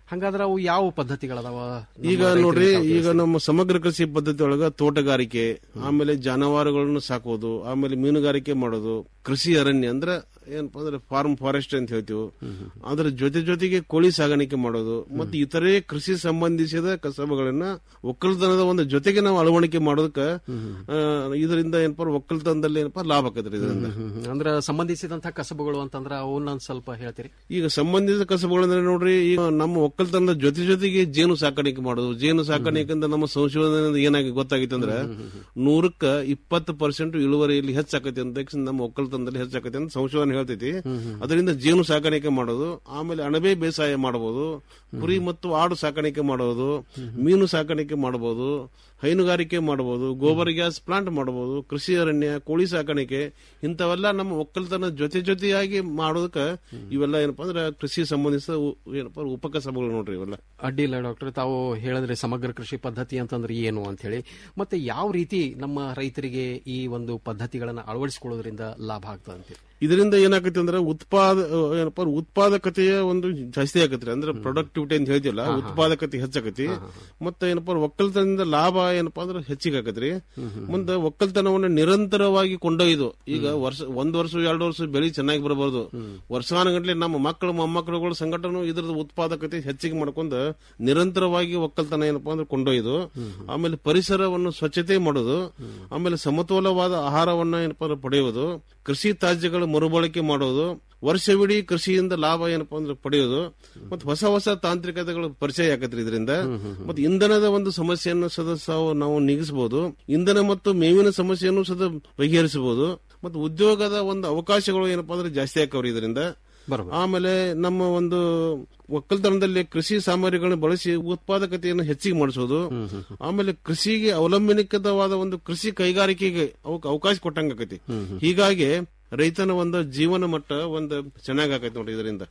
ಹಂಗಾದ್ರೆ ಅವು ಯಾವ ಪದ್ಧತಿಗಳದಾವ ನಮ್ಮ ಈಗ ರೈತರಿಗೆ ನೋಡ್ರಿ ತಾವು ಈಗ ನಮ್ಮ ಸಮಗ್ರ ಕೃಷಿ ಪದ್ಧತಿ ಒಳಗ ತೋಟಗಾರಿಕೆ ಆಮೇಲೆ ಜಾನುವಾರುಗಳನ್ನು ಸಾಕೋದು ಆಮೇಲೆ ಮೀನುಗಾರಿಕೆ ಮಾಡೋದು ಕೃಷಿ ಅರಣ್ಯ ಅಂದ್ರೆ ಏನಪ್ಪಾ ಅಂದ್ರೆ ಫಾರ್ಮ್ ಫಾರೆಸ್ಟ್ ಅಂತ ಹೇಳ್ತೀವಿ ಅದ್ರ ಜೊತೆ ಜೊತೆಗೆ ಕೋಳಿ ಸಾಗಾಣಿಕೆ ಮಾಡೋದು ಮತ್ತೆ ಇತರೆ ಕೃಷಿ ಸಂಬಂಧಿಸಿದ ಕಸಬುಗಳನ್ನ ಒಕ್ಕಲ್ತನದ ಒಂದು ಜೊತೆಗೆ ನಾವು ಅಳವಡಿಕೆ ಮಾಡೋದಕ್ಕ ಆ, ಇದರಿಂದ ಏನಪ್ಪಾ ಒಕ್ಕಲ್ತನದಲ್ಲಿ ಏನಪ್ಪಾ ಲಾಭ ಆಕತ್ರಿ ಇದರಿಂದ ಹ್ಮ್, ಹ್ಮ್. ಅಂದ್ರ ಸಂಬಂಧಿಸಿದಂತ ಕಸಬುಗಳು ಅಂತಂದ್ರ ಅವನ್ನ ಸ್ವಲ್ಪ ಹೇಳ್ತೀರಿ ಈಗ ಸಂಬಂಧಿಸಿದ ಕಸಬುಗಳಂದ್ರೆ ನೋಡ್ರಿ ಈಗ ನಮ್ಮ ಒಕ್ಕಲ್ತನದ ಜೊತೆ ಜೊತೆಗೆ ಜೇನು ಸಾಕಾಣಿಕೆ ಮಾಡೋದು ಜೇನು ಸಾಕಾಣಿಕೆಯಿಂದ ನಮ್ಮ ಸಂಶೋಧನೆ ಏನಾಗಿ ಗೊತ್ತಾಗಿತ್ತು ಅಂದ್ರೆ ನೂರಕ್ಕ ಇಪ್ಪತ್ತು ಪರ್ಸೆಂಟ್ ಇಳುವರಿಯಲ್ಲಿ ಹೆಚ್ಚಾಕತಿ ಅಂತ ತಕ್ಷಣ ನಮ್ಮ ಒಕ್ಕಲ್ತನದಲ್ಲಿ ಹೆಚ್ಚಾಕತಿ ಅಂತ ಸಂಶೋಧನೆ ಹೇಳ್ತೈತಿ ಅದರಿಂದ ಜೇನು ಸಾಕಾಣಿಕೆ ಮಾಡೋದು ಆಮೇಲೆ ಅಣಬೆ ಬೇಸಾಯ ಮಾಡಬಹುದು ಕುರಿ ಮತ್ತು ಆಡು ಸಾಕಾಣಿಕೆ ಮಾಡಬಹುದು ಮೀನು ಸಾಕಾಣಿಕೆ ಮಾಡಬಹುದು ಹೈನುಗಾರಿಕೆ ಮಾಡಬಹುದು ಗೋಬರ್ ಗ್ಯಾಸ್ ಪ್ಲಾಂಟ್ ಮಾಡಬಹುದು ಕೃಷಿ ಅರಣ್ಯ ಕೋಳಿ ಸಾಕಾಣಿಕೆ ಇಂಥವೆಲ್ಲ ನಮ್ಮ ಒಕ್ಕಲ್ತನ ಜೊತೆ ಜೊತೆಯಾಗಿ ಮಾಡೋದಕ್ಕ ಇವೆಲ್ಲ ಏನಪ್ಪಾ ಅಂದ್ರೆ ಕೃಷಿ ಸಂಬಂಧಿಸಿದ ಉ- ಏನಪ್ಪಾ ಉಪಕಸಬುಗಳು ನೋಡ್ರಿ ಇವೆಲ್ಲ ಅಡ್ಡಿಲ್ಲ ಡಾಕ್ಟರ್ ತಾವು ಹೇಳಿದ್ರೆ ಸಮಗ್ರ ಕೃಷಿ ಪದ್ಧತಿ ಅಂತಂದ್ರೆ ಏನು ಅಂತ ಹೇಳಿ ಮತ್ತೆ ಯಾವ ರೀತಿ ನಮ್ಮ ರೈತರಿಗೆ ಈ ಒಂದು ಪದ್ಧತಿಗಳನ್ನ ಅಳವಡಿಸಿಕೊಳ್ಳೋದ್ರಿಂದ ಲಾಭ ಆಗ್ತದೆ ಅಂತ ಇದರಿಂದ ಏನಾಕತಿ ಅಂದ್ರೆ ಉತ್ಪಾದ ಏನಪ್ಪಾ ಅಂದ್ರೆ ಉತ್ಪಾದಕತೆಯ ಒಂದು ಜಾಸ್ತಿ ಆಗತ್ರಿ ಅಂದ್ರೆ ಪ್ರೊಡಕ್ಟಿವಿಟಿ ಅಂತ ಹೇಳ್ತಿಲ್ಲ ಉತ್ಪಾದಕತೆ ಹೆಚ್ಚಾಕತಿ ಮತ್ತೆ ಏನಪ್ಪಾ ಅಂದ್ರೆ ಒಕ್ಕಲ್ತನದಿಂದ ಲಾಭ ಏನಪ್ಪಾ ಅಂದ್ರೆ ಹೆಚ್ಚಿಗೆ ಆಕತ್ರಿ ಮುಂದೆ ಒಕ್ಕಲ್ತನವನ್ನ ನಿರಂತರವಾಗಿ ಕೊಂಡೊಯ್ದು ಈಗ ವರ್ಷ ಒಂದ್ ವರ್ಷ ಎರಡು ವರ್ಷ ಬೆಳೆ ಚೆನ್ನಾಗಿ ಬರಬಹುದು ವರ್ಷಾನುಗಟ್ಲೆ ನಮ್ಮ ಮಕ್ಕಳು ಮೊಮ್ಮಕ್ಕಳುಗಳ ಸಂಘಟನೆ ಇದ್ರದ ಉತ್ಪಾದಕತೆ ಹೆಚ್ಚಿಗೆ ಮಾಡ್ಕೊಂಡು ನಿರಂತರವಾಗಿ ಒಕ್ಕಲ್ತನ ಏನಪ್ಪಾ ಅಂದ್ರೆ ಕೊಂಡೊಯ್ದು ಆಮೇಲೆ ಪರಿಸರವನ್ನು ಸ್ವಚ್ಛತೆ ಮಾಡೋದು ಆಮೇಲೆ ಸಮತೋಲವಾದ ಆಹಾರವನ್ನ ಏನಪ್ಪಾ ಅಂದ್ರೆ ಪಡೆಯುವುದು ಕೃಷಿ ತ್ಯಾಜ್ಯಗಳ ಮರುಬಳಕೆ ಮಾಡೋದು ವರ್ಷವಿಡೀ ಕೃಷಿಯಿಂದ ಲಾಭ ಏನಪ್ಪಾ ಅಂದ್ರೆ ಪಡೆಯೋದು ಮತ್ತು ಹೊಸ ಹೊಸ ತಾಂತ್ರಿಕತೆಗಳು ಪರಿಚಯ ಆಗತ್ರಿ ಇದರಿಂದ ಮತ್ತು ಇಂಧನದ ಒಂದು ಸಮಸ್ಯೆಯನ್ನು ಸದ ಸಾವು ನಾವು ನೀಗಿಸಬಹುದು ಇಂಧನ ಮತ್ತು ಮೇವಿನ ಸಮಸ್ಯೆಯನ್ನು ಸದ ಬಗೆಹರಿಸಬಹುದು ಮತ್ತು ಉದ್ಯೋಗದ ಒಂದು ಅವಕಾಶಗಳು ಏನಪ್ಪಾ ಅಂದ್ರೆ ಜಾಸ್ತಿ ಆಕವ್ರಿ ಇದರಿಂದ ಆಮೇಲೆ ನಮ್ಮ ಒಂದು ಒಕ್ಕಲ್ತನದಲ್ಲಿ ಕೃಷಿ ಸಾಮಗ್ರಿಗಳನ್ನು ಬಳಸಿ ಉತ್ಪಾದಕತೆಯನ್ನು ಹೆಚ್ಚಿಗೆ ಮಾಡಿಸೋದು ಆಮೇಲೆ ಕೃಷಿಗೆ ಅವಲಂಬನಿಕವಾದ ಒಂದು ಕೃಷಿ ಕೈಗಾರಿಕೆಗೆ ಅವಕ್ ಅವಕಾಶ ಕೊಟ್ಟಂಗಾಕತಿ ಹೀಗಾಗಿ ರೈತನ ಒಂದು ಜೀವನ ಮಟ್ಟ ಒಂದು ಚೆನ್ನಾಗೈತಿ ನೋಡ್ರಿ ಇದರಿಂದ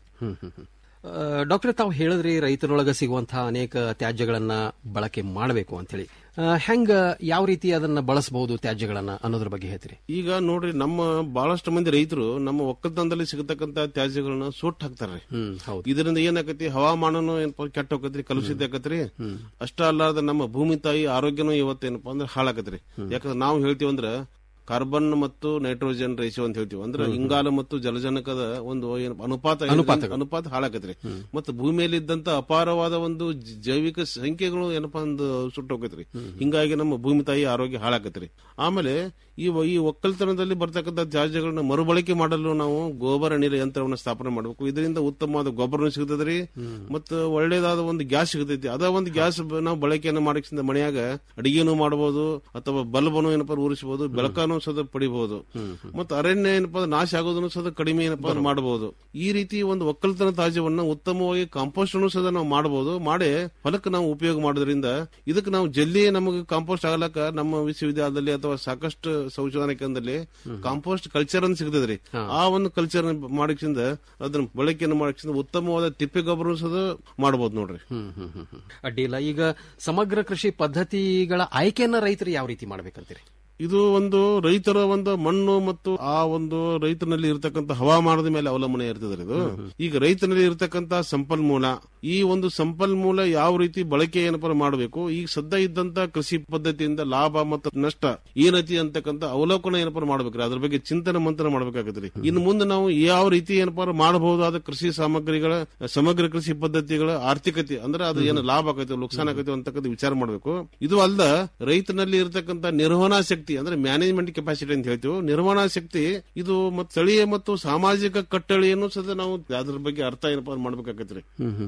ಡಾಕ್ಟರ್ ತಾವು ಹೇಳಿದ್ರಿ ರೈತರೊಳಗ ಸಿಗುವಂತಹ ಅನೇಕ ತ್ಯಾಜ್ಯಗಳನ್ನ ಬಳಕೆ ಮಾಡಬೇಕು ಅಂತ ಹೇಳಿ ಹೆಂಗ ಯಾವ ರೀತಿ ಅದನ್ನ ಬಳಸಬಹುದು ತ್ಯಾಜ್ಯಗಳನ್ನ ಅನ್ನೋದ್ರ ಬಗ್ಗೆ ಹೇಳ್ತೀರಿ ಈಗ ನೋಡ್ರಿ ನಮ್ಮ ಬಹಳಷ್ಟು ಮಂದಿ ರೈತರು ನಮ್ಮ ಒಕ್ಕಲ್ತನದಲ್ಲಿ ಸಿಗತಕ್ಕಂತ ತ್ಯಾಜ್ಯಗಳನ್ನ ಸುಟ್ಟು ಹಾಕ್ತಾರ್ರಿ ಇದರಿಂದ ಏನಾಕತಿ ಹವಾಮಾನನು ಏನಪ್ಪಾ ಕೆಟ್ಟ ಹೋಗತ್ರಿ ಕಲುಷಿತ ಆಕತ್ರಿ ಅಷ್ಟ ಅಲ್ಲಾರ್ದ ನಮ್ಮ ಭೂಮಿ ತಾಯಿ ಆರೋಗ್ಯನೂ ಇವತ್ತೇನಪ್ಪಾ ಅಂದ್ರೆ ಹಾಳಾಕತ್ರಿ ಯಾಕಂದ್ರೆ ನಾವು ಹೇಳ್ತೀವಿ ಅಂದ್ರೆ ಕಾರ್ಬನ್ ಮತ್ತು ನೈಟ್ರೋಜನ್ ರೇಷಿಯೋ ಅಂತ ಹೇಳ್ತೀವಿ ಅಂದ್ರೆ ಇಂಗಾಲ ಮತ್ತು ಜಲಜನಕದ ಒಂದು ಏನಪ್ಪ ಅನುಪಾತ ಏನಿದೆ, ಅನುಪಾತಗಳು. ಅನುಪಾತ ಹಾಳಾಕತ್ರಿ ಮತ್ತು ಭೂಮಿಯಲ್ಲಿ ಇದ್ದಂತ ಅಪಾರವಾದ ಒಂದು ಜ- ಜೈವಿಕ ಸಂಖ್ಯೆಗಳು ಏನಪ್ಪಾ ಒಂದು ಸುಟ್ಟು ಹೋಗತ್ರಿ ಹಿಂಗಾಗಿ ನಮ್ಮ ಭೂಮಿ ತಾಯಿ ಆರೋಗ್ಯ ಹಾಳಾಕತ್ರಿ ಆಮೇಲೆ ಈ ವ- ಈ ಒಕ್ಕಲ್ತನದಲ್ಲಿ ಬರ್ತಕ್ಕಂಥ ತ್ಯಾಜ್ಯಗಳನ್ನ ಮರುಬಳಕೆ ಮಾಡಲು ನಾವು ಗೋಬರ ನೀರ ಯಂತ್ರವನ್ನು ಸ್ಥಾಪನೆ ಮಾಡಬೇಕು ಇದರಿಂದ ಉತ್ತಮವಾದ ಗೊಬ್ಬರ ಸಿಗ್ತದ್ರಿ ಮತ್ತು ಒಳ್ಳೇದಾದ ಒಂದು ಗ್ಯಾಸ್ ಸಿಗತೈತಿ ಅದ ಒಂದು ಗ್ಯಾಸ್ ಬ- ನಾವು ಬಳಕೆಯನ್ನು ಮಾಡಕ್ಸಿಂದ ಮನೆಯಾಗ ಅಡಿಗೆನೂ ಮಾಡಬಹುದು ಅಥವಾ ಬಲ್ಬನು ಏನಪ್ಪಾ ಉರಿಸಬಹುದು ಬೆಳಕನ್ನು ಸದ ಪಡಿಬಹುದು ಮತ್ತು ಅರಣ್ಯ ಏನಪ್ಪಾ ಅಂದ್ರೆ ನಾಶ ಆಗೋದನ್ನು ಸದ ಕಡಿಮೆ ಏನಪ್ಪಾ ಅಂದ್ರೆ ಮಾಡಬಹುದು ಈ ರೀತಿ ಒಂದು ಒಕ್ಕಲ್ತನ ತ್ಯಾಜ್ಯವನ್ನ ಉತ್ತಮವಾಗಿ ಕಾಂಪೋಸ್ಟ್ ಅನ್ನು ಸದ ನಾವು ಮಾಡಬಹುದು ಮಾಡಿ ಹೊಲಕ್ಕೆ ನಾವು ಉಪಯೋಗ ಮಾಡೋದ್ರಿಂದ ಇದಕ್ಕೆ ನಾವು ಜಲ್ದಿ ನಮಗೆ ಕಾಂಪೋಸ್ಟ್ ಆಗಲಕ್ಕ ನಮ್ಮ ವಿಶ್ವವಿದ್ಯಾಲಯದಲ್ಲಿ ಅಥವಾ ಸಾಕಷ್ಟು ಸಂಶೋಧನಾ ಕೇಂದ್ರದಲ್ಲಿ ಕಾಂಪೋಸ್ಟ್ ಕಲ್ಚರ್ ಅಂತ ಸಿಗ್ತದ್ರಿ ಆ ಒಂದು ಕಲ್ಚರ್ ಮಾಡಕ್ಸಿಂದ ಅದನ್ನ ಬಳಕೆಯನ್ನು ಮಾಡಕ್ಸಿಂದ ಉತ್ತಮವಾದ ತಿಪ್ಪೆ ಗೊಬ್ಬರ ಸದ ಮಾಡಬಹುದು ನೋಡ್ರಿ ಅಡ್ಡಿಲ್ಲ ಈಗ ಸಮಗ್ರ ಕೃಷಿ ಪದ್ಧತಿಗಳ ಆಯ್ಕೆಯನ್ನ ರೈತರು ಯಾವ ರೀತಿ ಮಾಡ್ಬೇಕಂತೀರಿ ಇದು ಒಂದು ರೈತರ ಒಂದು ಮಣ್ಣು ಮತ್ತು ಆ ಒಂದು ರೈತನಲ್ಲಿ ಇರತಕ್ಕಂತ ಹವಾಮಾನದ ಮೇಲೆ ಅವಲಂಬನೆ ಇರ್ತದೆ ಇದು ಈಗ ರೈತನಲ್ಲಿ ಇರತಕ್ಕಂತ ಸಂಪನ್ಮೂಲ ಈ ಒಂದು ಸಂಪನ್ಮೂಲ ಯಾವ ರೀತಿ ಬಳಕೆ ಏನಪ್ಪ ಮಾಡಬೇಕು ಈಗ ಸದ್ಯ ಇದ್ದಂತ ಕೃಷಿ ಪದ್ಧತಿಯಿಂದ ಲಾಭ ಮತ್ತು ನಷ್ಟ ಏನೈತಿ ಅಂತಕ್ಕಂತ ಅವಲೋಕನ ಏನಪ್ಪ ಮಾಡ್ಬೇಕ್ರಿ ಅದ್ರ ಬಗ್ಗೆ ಚಿಂತನೆ ಮಂಥನ ಮಾಡ್ಬೇಕಾಗತ್ರಿ ಇನ್ನು ಮುಂದೆ ನಾವು ಯಾವ ರೀತಿ ಏನಪ್ಪ ಮಾಡಬಹುದಾದ ಕೃಷಿ ಸಾಮಗ್ರಿಗಳ ಸಮಗ್ರ ಕೃಷಿ ಪದ್ಧತಿಗಳ ಆರ್ಥಿಕತೆ ಅಂದ್ರೆ ಅದು ಏನು ಲಾಭ ಆಕೈತೆ ಲುಕ್ಸಾನ್ ಆಕೈತೆ ಅಂತಕ್ಕಂಥ ವಿಚಾರ ಮಾಡಬೇಕು ಇದು ಅಲ್ದ ರೈತನಲ್ಲಿ ಇರತಕ್ಕಂತ ನಿರ್ವಹಣಾ ಶಕ್ತಿ ಅಂದ್ರೆ ಮ್ಯಾನೇಜ್ಮೆಂಟ್ ಕೆಪಾಸಿಟಿ ಅಂತ ಹೇಳ್ತೀವಿ ನಿರ್ವಹಣಾ ಶಕ್ತಿ ಇದು ಮತ್ತು ಸ್ಥಳೀಯ ಮತ್ತು ಸಾಮಾಜಿಕ ಕಟ್ಟಳೆಯನ್ನು ಸದ ನಾವು ಅದ್ರ ಬಗ್ಗೆ ಅರ್ಥ ಏನಪ್ಪಾ ಮಾಡ್ಬೇಕಾಗತ್ರಿ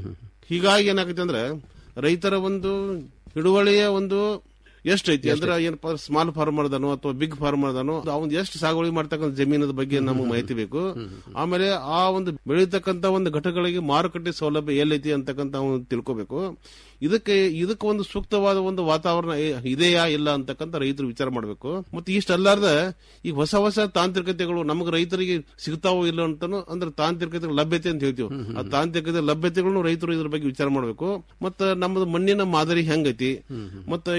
ಹೀಗಾಗಿ ಏನಾಗತ್ತೆ ಅಂದ್ರೆ ರೈತರ ಒಂದು ಹಿಡುವಳಿಯ ಒಂದು ಎಷ್ಟೈತಿ ಅಂದ್ರೆ ಏನಪ್ಪಾ ಸ್ಮಾಲ್ ಫಾರ್ಮರ್ ಅದಾನೋ ಅಥವಾ ಬಿಗ್ ಫಾರ್ಮರ್ ಅದಾನೋ ಅವ್ನು ಎಷ್ಟು ಸಾಗುವಳಿ ಮಾಡ್ತಕ್ಕಂಥ ಜಮೀನದ ಬಗ್ಗೆ ನಮಗೆ ಮಾಹಿತಿ ಬೇಕು ಆಮೇಲೆ ಆ ಒಂದು ಬೆಳೀತಕ್ಕಂತ ಒಂದು ಘಟಕಗಳಿಗೆ ಮಾರುಕಟ್ಟೆ ಸೌಲಭ್ಯ ಎಲ್ಲೈತಿ ಅಂತಕ್ಕಂತ ಅವನು ತಿಳ್ಕೋಬೇಕು ಇದಕ್ಕೆ ಇದಕ್ಕೆ ಒಂದು ಸೂಕ್ತವಾದ ಒಂದು ವಾತಾವರಣ ಇ- ಇದೆಯಾ ಇಲ್ಲ ಅಂತಕ್ಕಂಥ ರೈತರು ವಿಚಾರ ಮಾಡಬೇಕು ಮತ್ತೆ ಇಷ್ಟಲ್ಲಾರ್ದ ಈಗ ಹೊಸ ಹೊಸ ತಾಂತ್ರಿಕತೆಗಳು ನಮಗೆ ರೈತರಿಗೆ ಸಿಗ್ತಾವೋ ಇಲ್ಲ ಅಂತಾನು ಅಂದ್ರೆ ತಾಂತ್ರಿಕತೆ ಲಭ್ಯತೆ ಅಂತ ಹೇಳ್ತೀವಿ ಆ ತಾಂತ್ರಿಕತೆ ಲಭ್ಯತೆಗಳನ್ನು ರೈತರು ಇದ್ರ ಬಗ್ಗೆ ವಿಚಾರ ಮಾಡಬೇಕು ಮತ್ತೆ ನಮ್ಮದು ಮಣ್ಣಿನ ಮಾದರಿ ಹೆಂಗೈತಿ ಮತ್ತೆ ಇದರಿಂದ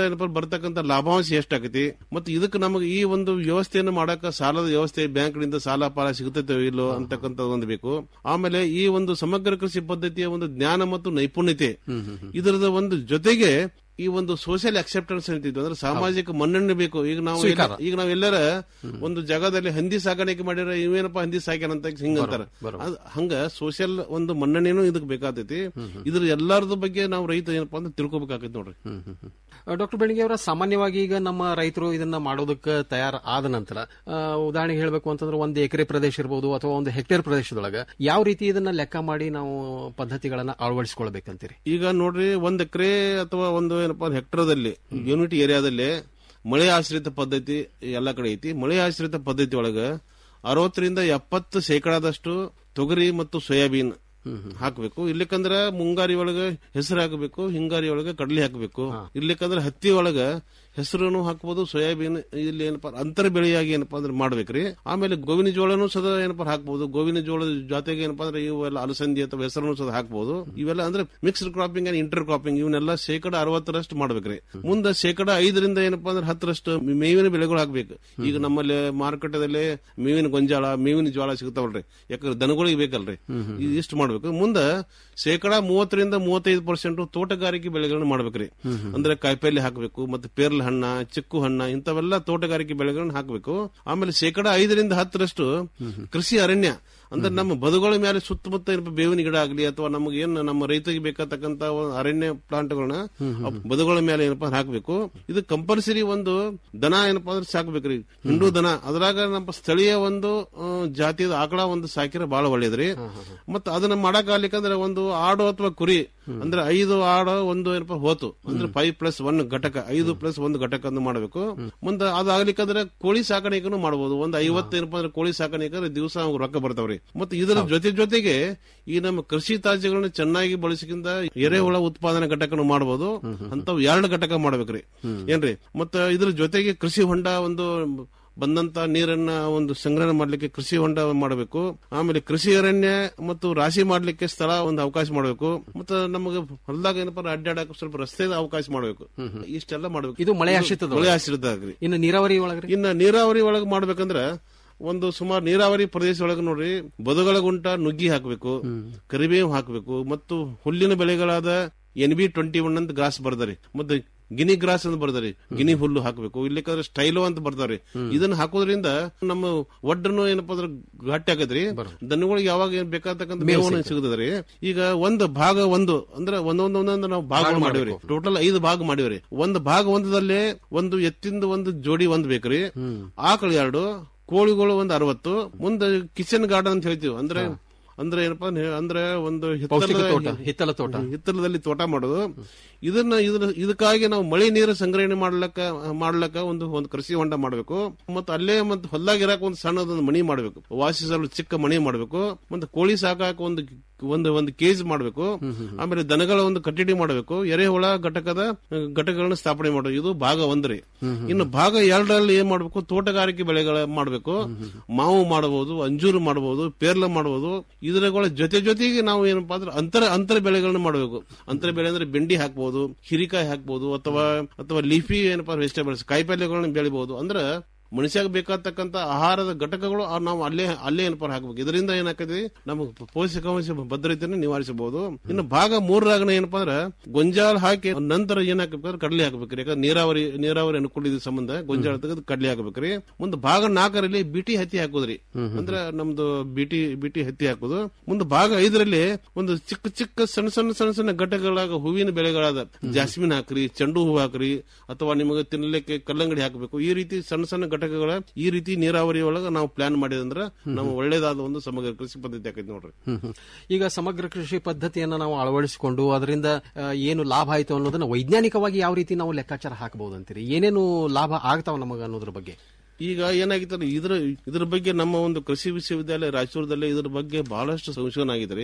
ಏನಪ್ಪ ಬರ್ತಕ್ಕಂಥ ಲಾಭಾಂಶ ಎಷ್ಟಾಗತಿ ಮತ್ತು ಇದಕ್ಕೆ ನಮಗೆ ಈ ಒಂದು ವ್ಯವಸ್ಥೆಯನ್ನು ಮಾಡಕ ಸಾಲದ ವ್ಯವಸ್ಥೆ ಬ್ಯಾಂಕ್ನಿಂದ ಸಾಲ ಪಾಲ ಸಿಗುತ್ತೋ ಇಲ್ಲೋ ಅಂತಕ್ಕಂಥ ಒಂದು ಬೇಕು ಆಮೇಲೆ ಈ ಒಂದು ಸಮಗ್ರ ಕೃಷಿ ಪದ್ಧತಿಯ ಒಂದು ಜ್ಞಾನ ಮತ್ತು ನೈಪುಣ್ಯತೆ ಇದರದ ಒಂದು ಜೊತೆಗೆ ಈ ಒಂದು ಸೋಷಿಯಲ್ ಅಕ್ಸೆಪ್ಟೆನ್ಸ್ ಅಂತಿದ್ವು ಅಂದ್ರೆ ಸಾಮಾಜಿಕ ಮನ್ನಣೆ ಬೇಕು ಈಗ ನಾವು ಸ್ವೀಕಾರ. ಎಲ್ಲ- ಈಗ ನಾವೆಲ್ಲರ ಒಂದು ಜಾಗದಲ್ಲಿ ಹಂದಿ ಸಾಗಾಣಿಕೆ ಮಾಡಿರ ಇವೇನಪ್ಪ ಹಂದಿ ಸಾಕ್ಯಾನಂತ ಹಿಂಗಂತಾರ ಅದ್ ಹಂಗ ಸೋಷಿಯಲ್ ಒಂದು ಮನ್ನಣೆನೂ ಇದಕ್ ಬೇಕಾಗ್ತೈತಿ ಇದ್ರ ಎಲ್ಲಾರದ ಬಗ್ಗೆ ನಾವು ರೈತ ಏನಪ್ಪಾ ಅಂದ್ರೆ ತಿಳ್ಕೊಬೇಕಾಗೈತಿ ನೋಡ್ರಿ ಡಾಕ್ಟರ್ ಬೆಳಗ್ಗೆ ಅವರ ಸಾಮಾನ್ಯವಾಗಿ ಈಗ ನಮ್ಮ ರೈತರು ಇದನ್ನ ಮಾಡೋದಕ್ಕೆ ತಯಾರ ಆದ ನಂತರ ಆ, ಉದಾಹರಣೆಗೆ ಹೇಳಬೇಕು ಅಂತಂದ್ರೆ ಒಂದು ಎಕರೆ ಪ್ರದೇಶ ಇರಬಹುದು ಅಥವಾ ಒಂದು ಹೆಕ್ಟೇರ್ ಪ್ರದೇಶದೊಳಗ ಯಾವ ರೀತಿ ಇದನ್ನ ಲೆಕ್ಕ ಮಾಡಿ ನಾವು ಪದ್ಧತಿಗಳನ್ನ ಅಳವಡಿಸಿಕೊಳ್ಬೇಕಂತೀರಿ ಈಗ ನೋಡ್ರಿ ಒಂದ್ ಎಕರೆ ಅಥವಾ ಒಂದು ಏನಪ್ಪಾ ಹೆಕ್ಟರ್ದಲ್ಲಿ ಯೂನಿಟ್ ಏರಿಯಾದಲ್ಲಿ ಮಳೆ ಆಶ್ರಿತ ಪದ್ಧತಿ ಎಲ್ಲ ಕಡೆ ಐತಿ ಮಳೆ ಆಶ್ರಿತ ಪದ್ಧತಿ ಒಳಗ ಅರವತ್ತರಿಂದ ಎಪ್ಪತ್ತು ಶೇಕಡಾದಷ್ಟು ತೊಗರಿ ಮತ್ತು ಸೋಯಾಬೀನ್ ಹಾಕಬೇಕು ಇರ್ಲಿಕ್ಕಂದ್ರ ಮುಂಗಾರಿ ಒಳಗ ಹೆಸರು ಹಾಕಬೇಕು ಹಿಂಗಾರಿ ಒಳಗ ಕಡಲೆ ಹಾಕಬೇಕು ಇರ್ಲಿಕ್ಕಂದ್ರ ಹತ್ತಿ ಒಳಗ ಹೆಸರನ್ನು ಹಾಕ್ಬೋದು ಸೋಯಾಬೀನ್ ಇಲ್ಲಿ ಏನಪ್ಪಾ ಅಂತರ ಬೆಳೆಯಾಗಿ ಏನಪ್ಪಾ ಅಂದ್ರೆ ಮಾಡ್ಬೇಕ್ರಿ ಆಮೇಲೆ ಗೋವಿನ ಜೋಳನು ಸದಾ ಏನಪ್ಪಾ ಹಾಕ್ಬೋದು ಗೋವಿನ ಜೋಳದ ಜೊತೆಗೆ ಏನಪ್ಪಾ ಅಂದ್ರೆ ಇವೆಲ್ಲ ಅಲಸಂದಿ ಅಥವಾ ಹೆಸರನ್ನು ಸದಾ ಹಾಕ್ಬೋದು ಇವೆಲ್ಲ ಅಂದ್ರೆ mixed cropping and intercropping ಇವನ್ನೆಲ್ಲ ಶೇಕಡ ಅರವತ್ತರಷ್ಟು ಮಾಡ್ಬೇಕ್ರಿ ಮುಂದೆ ಶೇಕಡ ಐದರಿಂದ ಏನಪ್ಪಾ ಅಂದ್ರೆ ಹತ್ತರಷ್ಟು ಮೇವಿನ ಬೆಳೆಗಳು ಹಾಕ್ಬೇಕು ಈಗ ನಮ್ಮಲ್ಲಿ ಮಾರುಕಟ್ಟೆದಲ್ಲಿ ಮೇವಿನ ಗೊಂಜಾಳ ಮೇವಿನ ಜೋಳ ಸಿಗ್ತಾವಲ್ರಿ ಯಾಕಂದ್ರೆ ದನಗಳಿಗೆ ಬೇಕಲ್ರಿ ಇಷ್ಟು ಮಾಡ್ಬೇಕು ಮುಂದೆ ಶೇಕಡ ಮೂವತ್ತರಿಂದ ಮೂವತ್ತೈದು ಪರ್ಸೆಂಟ್ ತೋಟಗಾರಿಕೆ ಬೆಳೆಗಳನ್ನ ಮಾಡ್ಬೇಕ್ರಿ ಅಂದ್ರೆ ಕಾಯಿಪಲ್ಲೆ ಹಾಕಬೇಕು ಮತ್ತೆ ಪೇರ್ಲ ಹಣ್ಣ ಚಿಕ್ಕು ಹಣ್ಣ ಇಂಥವೆಲ್ಲ ತೋಟಗಾರಿಕೆ ಬೆಳೆಗಳನ್ನ ಹಾಕಬೇಕು ಆಮೇಲೆ ಶೇಕಡ ಐದರಿಂದ ಹತ್ತರಷ್ಟು ಕೃಷಿ ಅರಣ್ಯ ಅಂದ್ರೆ ನಮ್ಮ ಬದುಗಳ ಮೇಲೆ ಸುತ್ತಮುತ್ತ ಏನಪ್ಪ ಬೇವಿನ ಗಿಡ ಆಗಲಿ ಅಥವಾ ನಮಗೆ ಏನ್ ನಮ್ಮ ರೈತರಿಗೆ ಬೇಕಾತಕ್ಕಂತ ಒಂದು ಅರಣ್ಯ ಪ್ಲಾಂಟ್ಗಳನ್ನ ಆ ಬದುಗಳ ಮೇಲೆ ಏನಪ್ಪಾ ಹಾಕಬೇಕು ಇದು ಕಂಪಲ್ಸರಿ ಒಂದು ದನ ಏನಪ್ಪಾ ಅಂದ್ರೆ ಸಾಕ್ಬೇಕ್ರಿ ಹಿಂಡು ದನ ಅದ್ರಾಗ ನಮ್ಮ ಸ್ಥಳೀಯ ಒಂದು ಆ, ಜಾತಿಯ ಆಕಳ ಒಂದು ಸಾಕಿರ ಬಹಳ ಒಳ್ಳೇದ್ರಿ ಮತ್ತ ಅದನ್ನ ಮಾಡಕ್ ಆಗ್ಲಿಕ್ಕಂದ್ರೆ ಒಂದು ಆಡು ಅಥವಾ ಕುರಿ ಅಂದ್ರೆ ಐದು ಆಡು ಒಂದು ಏನಪ್ಪಾ ಹೋತು ಅಂದ್ರೆ ಫೈವ್ ಪ್ಲಸ್ ಒನ್ ಘಟಕ ಐದು ಪ್ಲಸ್ ಒಂದು ಘಟಕ ಅಂತ ಮಾಡಬೇಕು ಮುಂದೆ ಅದಾಗ್ಲಿಕ್ಕಂದ್ರೆ ಕೋಳಿ ಸಾಕಾಣಿಕೆನು ಮಾಡಬಹುದು ಒಂದು ಐವತ್ತು ಏನಪ್ಪಾ ಅಂದ್ರೆ ಕೋಳಿ ಸಾಕಾಣಿಕೆ ದಿವಸ ರೊಕ್ಕ ಬರ್ತಾವ್ರಿ ಮತ್ತೆ ಇದರ ಜೊತೆ ಜೊತೆಗೆ ಈ ನಮ್ಮ ಕೃಷಿ ತ್ಯಾಜ್ಯಗಳನ್ನ ಚೆನ್ನಾಗಿ ಬಳಸಿಕಿಂದ ಎರೆಹುಳ ಉತ್ಪಾದನಾ ಘಟಕನು ಮಾಡಬಹುದು ಅಂತವ್ ಎರಡು ಘಟಕ ಮಾಡ್ಬೇಕ್ರಿ ಏನ್ರಿ ಮತ್ತ ಇದ್ರ ಜೊತೆಗೆ ಕೃಷಿ ಹೊಂಡ ಒಂದು ಬಂದಂತ ನೀರನ್ನ ಒಂದು ಸಂಗ್ರಹಣೆ ಮಾಡ್ಲಿಕ್ಕೆ ಕೃಷಿ ಹೊಂಡ ಮಾಡಬೇಕು ಆಮೇಲೆ ಕೃಷಿ ಅರಣ್ಯ ಮತ್ತು ರಾಶಿ ಮಾಡ್ಲಿಕ್ಕೆ ಸ್ಥಳ ಒಂದು ಅವಕಾಶ ಮಾಡಬೇಕು ಮತ್ತೆ ನಮಗೆ ಹೊಲದಾಗ ಏನಪ್ಪ ಅಡ್ಡಾಡಕ್ಕೆ ಸ್ವಲ್ಪ ರಸ್ತೆ ಅವಕಾಶ ಮಾಡಬೇಕು ಇಷ್ಟೆಲ್ಲ ಮಾಡ್ಬೇಕು ಇದು ಮಳೆ ಆಶ್ರಿತದ ಮಳೆ ಆಶ್ರಿತ ಆಗ್ರಿ ಇನ್ನು ನೀರಾವರಿ ಒಳಗ್ರಿ ಇನ್ನ ನೀರಾವರಿ ಒಳಗೆ ಮಾಡ್ಬೇಕಂದ್ರ ಒಂದು ಸುಮಾರು ನೀರಾವರಿ ಪ್ರದೇಶ ಒಳಗೆ ನೋಡ್ರಿ ಬದುಗಳ ಗುಂಟ ನುಗ್ಗಿ ಹಾಕಬೇಕು ಕರಿಬೇವು ಹಾಕಬೇಕು ಮತ್ತು ಹುಲ್ಲಿನ ಬೆಳೆಗಳಾದ ಎನ್ ಬಿ ಟ್ವೆಂಟಿ ಒನ್ ಅಂತ ಗ್ರಾಸ್ ಬರ್ದಾರಿ ಮತ್ತೆ ಗಿನಿ ಗ್ರಾಸ್ ಅಂತ ಬರ್ದಾರಿ ಗಿನಿ ಹುಲ್ಲು ಹಾಕಬೇಕು ಇಲ್ಲಿಕಂದ್ರೆ ಸ್ಟೈಲೋ ಅಂತ ಬರ್ತಾವ್ರಿ ಇದನ್ನ ಹಾಕೋದ್ರಿಂದ ನಮ್ಮ ಒಡ್ಡನು ಏನಪ್ಪಾ ಅಂದ್ರೆ ಗಟ್ಟಿ ಆಗದ್ರಿ ದನಗಳಿಗೆ ಯಾವಾಗ ಏನ್ ಬೇಕಾಗ್ತಕ್ಕಂಥ ಮೇವು ಮೇವನ್ನು ಸಿಗತದ್ರಿ ಈಗ ಒಂದು ಭಾಗ ಒಂದು ಅಂದ್ರೆ ಒಂದೊಂದ್ ಒಂದೊಂದು ನಾವು ಭಾಗ ಭಾಗ ಮಾಡಿವ್ರಿ ಮಾಡ್ಬೇಕು. ಟೋಟಲ್ ಐದು ಭಾಗ ಮಾಡಿವ್ರಿ ಒಂದು ಭಾಗ ಒಂದದಲ್ಲಿ ಒಂದು ಎತ್ತಿಂದ ಒಂದು ಜೋಡಿ ಒಂದ್ ಬೇಕ್ರಿ ಆಕಳು ಎರಡು ಕೋಳಿಗಳು ಒಂದು ಅರವತ್ತು ಮುಂದೆ ಕಿಚನ್ ಗಾರ್ಡನ್ ಅಂತ ಹೇಳ್ತೀವಿ ಅಂದ್ರೆ ಅಂದ್ರೆ ಏನಪ್ಪಾ ಅಂದ್ರೆ- ಅಂದ್ರೆ ಒಂದು ಪೌಷ್ಟಿಕ ಹಿತ್ತಲದ- ತೋಟ, ಹಿತ್ತಲ ತೋಟ. ಹಿತ್ತಲದಲ್ಲಿ ತೋಟ ಮಾಡೋದು ಇದನ್ನ ಇದನ್ನ ಇದಕ್ಕಾಗಿ ನಾವು ಮಳೆ ನೀರು ಸಂಗ್ರಹಣೆ ಮಾಡ್ಲಕ್ಕ ಮಾಡ್ಲಕ್ಕ ಒಂದು ಒಂದು ಕೃಷಿ ಹೊಂಡ ಮಾಡಬೇಕು ಮತ್ತೆ ಅಲ್ಲೇ ಮತ್ತೆ ಹೊಲ್ದಾಗ ಇರಾಕ ಒಂದು ಸಣ್ಣದೊಂದು ಮಣಿ ಮಾಡಬೇಕು ವಾಸಿಸಲು ಚಿಕ್ಕ ಮಣಿ ಮಾಡಬೇಕು ಮತ್ತೆ ಕೋಳಿ ಸಾಕಾಕ ಒಂದು ಒಂದು ಒಂದು ಕೇಜ್ ಮಾಡಬೇಕು ಆಮೇಲೆ ದನಗಳ ಒಂದು ಕಟ್ಟಡಿ ಮಾಡಬೇಕು ಎರೆಹುಳ ಘಟಕದ ಅಹ್, ಘಟಕಗಳನ್ನ ಸ್ಥಾಪನೆ ಮಾಡೋದು ಇದು ಭಾಗ ಒಂದ್ರಿ ಇನ್ನು ಭಾಗ ಎರಡರಲ್ಲಿ ಏನ್ ಮಾಡಬೇಕು ತೋಟಗಾರಿಕೆ ಬೆಳೆಗಳ ಮಾಡಬೇಕು ಮಾವು ಮಾಡಬಹುದು ಅಂಜೂರು ಮಾಡಬಹುದು ಪೇರ್ಲ ಮಾಡಬಹುದು ಇದರಗಳ ಜೊತೆ ಜೊತೆಗೆ ನಾವು ಏನಪ್ಪಾ ಅಂದ್ರೆ ಅಂತರ ಅಂತರ ಬೆಳೆಗಳನ್ನ ಮಾಡಬೇಕು ಅಂತರ ಬೆಳೆ ಅಂದ್ರೆ ಬೆಂಡಿ ಹಾಕ್ಬಹುದು ಹಿರಿಕಾಯಿ ಹಾಕ್ಬಹುದು ಅಥವಾ ಅಥವಾ ಲೀಫಿ ಏನಪ್ಪಾ ವೆಜಿಟೇಬಲ್ಸ್ ಕಾಯಿಪಲ್ಯಗಳನ್ನ ಬೆಳಿಬಹುದು ಅಂದ್ರೆ ಮನುಷ್ಯಾಗ ಬೇಕಾಗ್ತಕ್ಕಂತ ಆಹಾರದ ಘಟಕಗಳು ಆ ನಾವು ಅಲ್ಲೇ ಅಲ್ಲೇ ಏನಪ್ಪ ಹಾಕ್ಬೇಕು ಇದರಿಂದ ಏನಾಗ್ತದೆ ನಮಗೆ ಪೋಷಕಾಂಶ ಭದ್ರತೆಯನ್ನು ನಿವಾರಿಸಬಹುದು ಇನ್ನು ಭಾಗ ಮೂರರಾಗನ ಏನಪ್ಪಾ ಅಂದ್ರೆ ಗೊಂಜಾಳ ಹಾಕಿ ನಂತರ ಏನ್ ಹಾಕ್ಬೇಕಂದ್ರೆ ಕಡಲೆ ಹಾಕ್ಬೇಕ್ರಿ ಯಾಕಂದ್ರೆ ನೀರಾವರಿ ನೀರಾವರಿ ಅನುಕೂಲ ಇದ್ದ ಸಂಬಂಧ ಗೊಂಜಾಳ ತೆಗೆದು ಕಡಲೆ ಹಾಕ್ಬೇಕ್ರಿ ಮುಂದೆ ಭಾಗ ನಾಲ್ಕರಲ್ಲಿ ಬಿಟಿ ಹತ್ತಿ ಹಾಕೋದ್ರಿ ಅಂದ್ರೆ ನಮ್ದು ಬಿಟಿ ಬಿಟಿ ಹತ್ತಿ ಹಾಕೋದು ಮುಂದೆ ಭಾಗ ಐದರಲ್ಲಿ ಒಂದು ಚಿಕ್ಕ ಚಿಕ್ಕ ಸಣ್ಣ ಸಣ್ಣ ಸಣ್ಣ ಸಣ್ಣ ಘಟಕಗಳಾಗ ಹೂವಿನ ಬೆಳೆಗಳಾದ ಜಾಸ್ಮಿನ್ ಹಾಕ್ರಿ ಚೆಂಡು ಹೂ ಹಾಕ್ರಿ ಅಥವಾ ನಿಮಗೆ ತಿನ್ನಲಿಕ್ಕೆ ಕಲ್ಲಂಗಡಿ ಹಾಕಬೇಕು ಈ ರೀತಿ ಸಣ್ಣ ಸಣ್ಣ ಘಟಕಗಳ ಈ ರೀತಿ ನೀರಾವರಿ ಒಳಗ ನಾವು ಪ್ಲಾನ್ ಮಾಡಿದಂದ್ರ ನಾವು ಒಳ್ಳೇದಾದ ಒಂದು ಸಮಗ್ರ ಕೃಷಿ ಪದ್ಧತಿ ಆಕೈತಿ ನೋಡ್ರಿ ಹ್ಮ್, ಹ್ಮ್. ಈಗ ಸಮಗ್ರ ಕೃಷಿ ಪದ್ಧತಿಯನ್ನ ನಾವು ಅಳವಡಿಸಿಕೊಂಡು ಅದರಿಂದ ಆ, ಏನು ಲಾಭ ಆಯ್ತು ಅನ್ನೋದನ್ನ ವೈಜ್ಞಾನಿಕವಾಗಿ ಯಾವ ರೀತಿ ನಾವು ಲೆಕ್ಕಾಚಾರ ಹಾಕಬಹುದು ಅಂತೀರಿ ಏನೇನು ಲಾಭ ಆಗ್ತಾವ ನಮಗ ಅನ್ನೋದ್ರ ಬಗ್ಗೆ ಈಗ ಏನಾಗಿತ್ತು ಇದ್ರ ಇದ್ರ ಬಗ್ಗೆ ನಮ್ಮ ಒಂದು ಕೃಷಿ ವಿಶ್ವವಿದ್ಯಾಲಯ ರಾಯಚೂರದಲ್ಲಿ ಇದ್ರ ಬಗ್ಗೆ ಬಹಳಷ್ಟು ಸಂಶೋಧನೆ ಆಗಿದ್ರಿ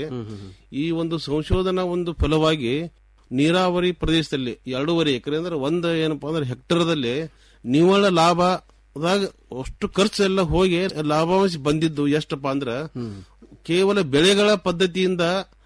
ಈ ಒಂದು ಸಂಶೋಧನಾ ಒಂದು ಫಲವಾಗಿ ನೀರಾವರಿ ಪ್ರದೇಶದಲ್ಲಿ ಎರಡೂವರೆ ಎಕರೆ ಅಂದ್ರೆ ಒಂದು ಏನಪ್ಪಾ ಅಂದ್ರೆ ಹೆಕ್ಟರ್ದಲ್ಲಿ ನಿವ್ವಳ ಲಾಭ ಅದಾಗ ಅಷ್ಟು ಖರ್ಚು ಎಲ್ಲ ಹೋಗಿ ಲಾಭಾಂಶ ಬಂದಿದ್ದು ಎಷ್ಟಪ್ಪ ಅಂದ್ರ ಕೇವಲ ಬೆಳೆಗಳ ಪದ್ಧತಿಯಿಂದ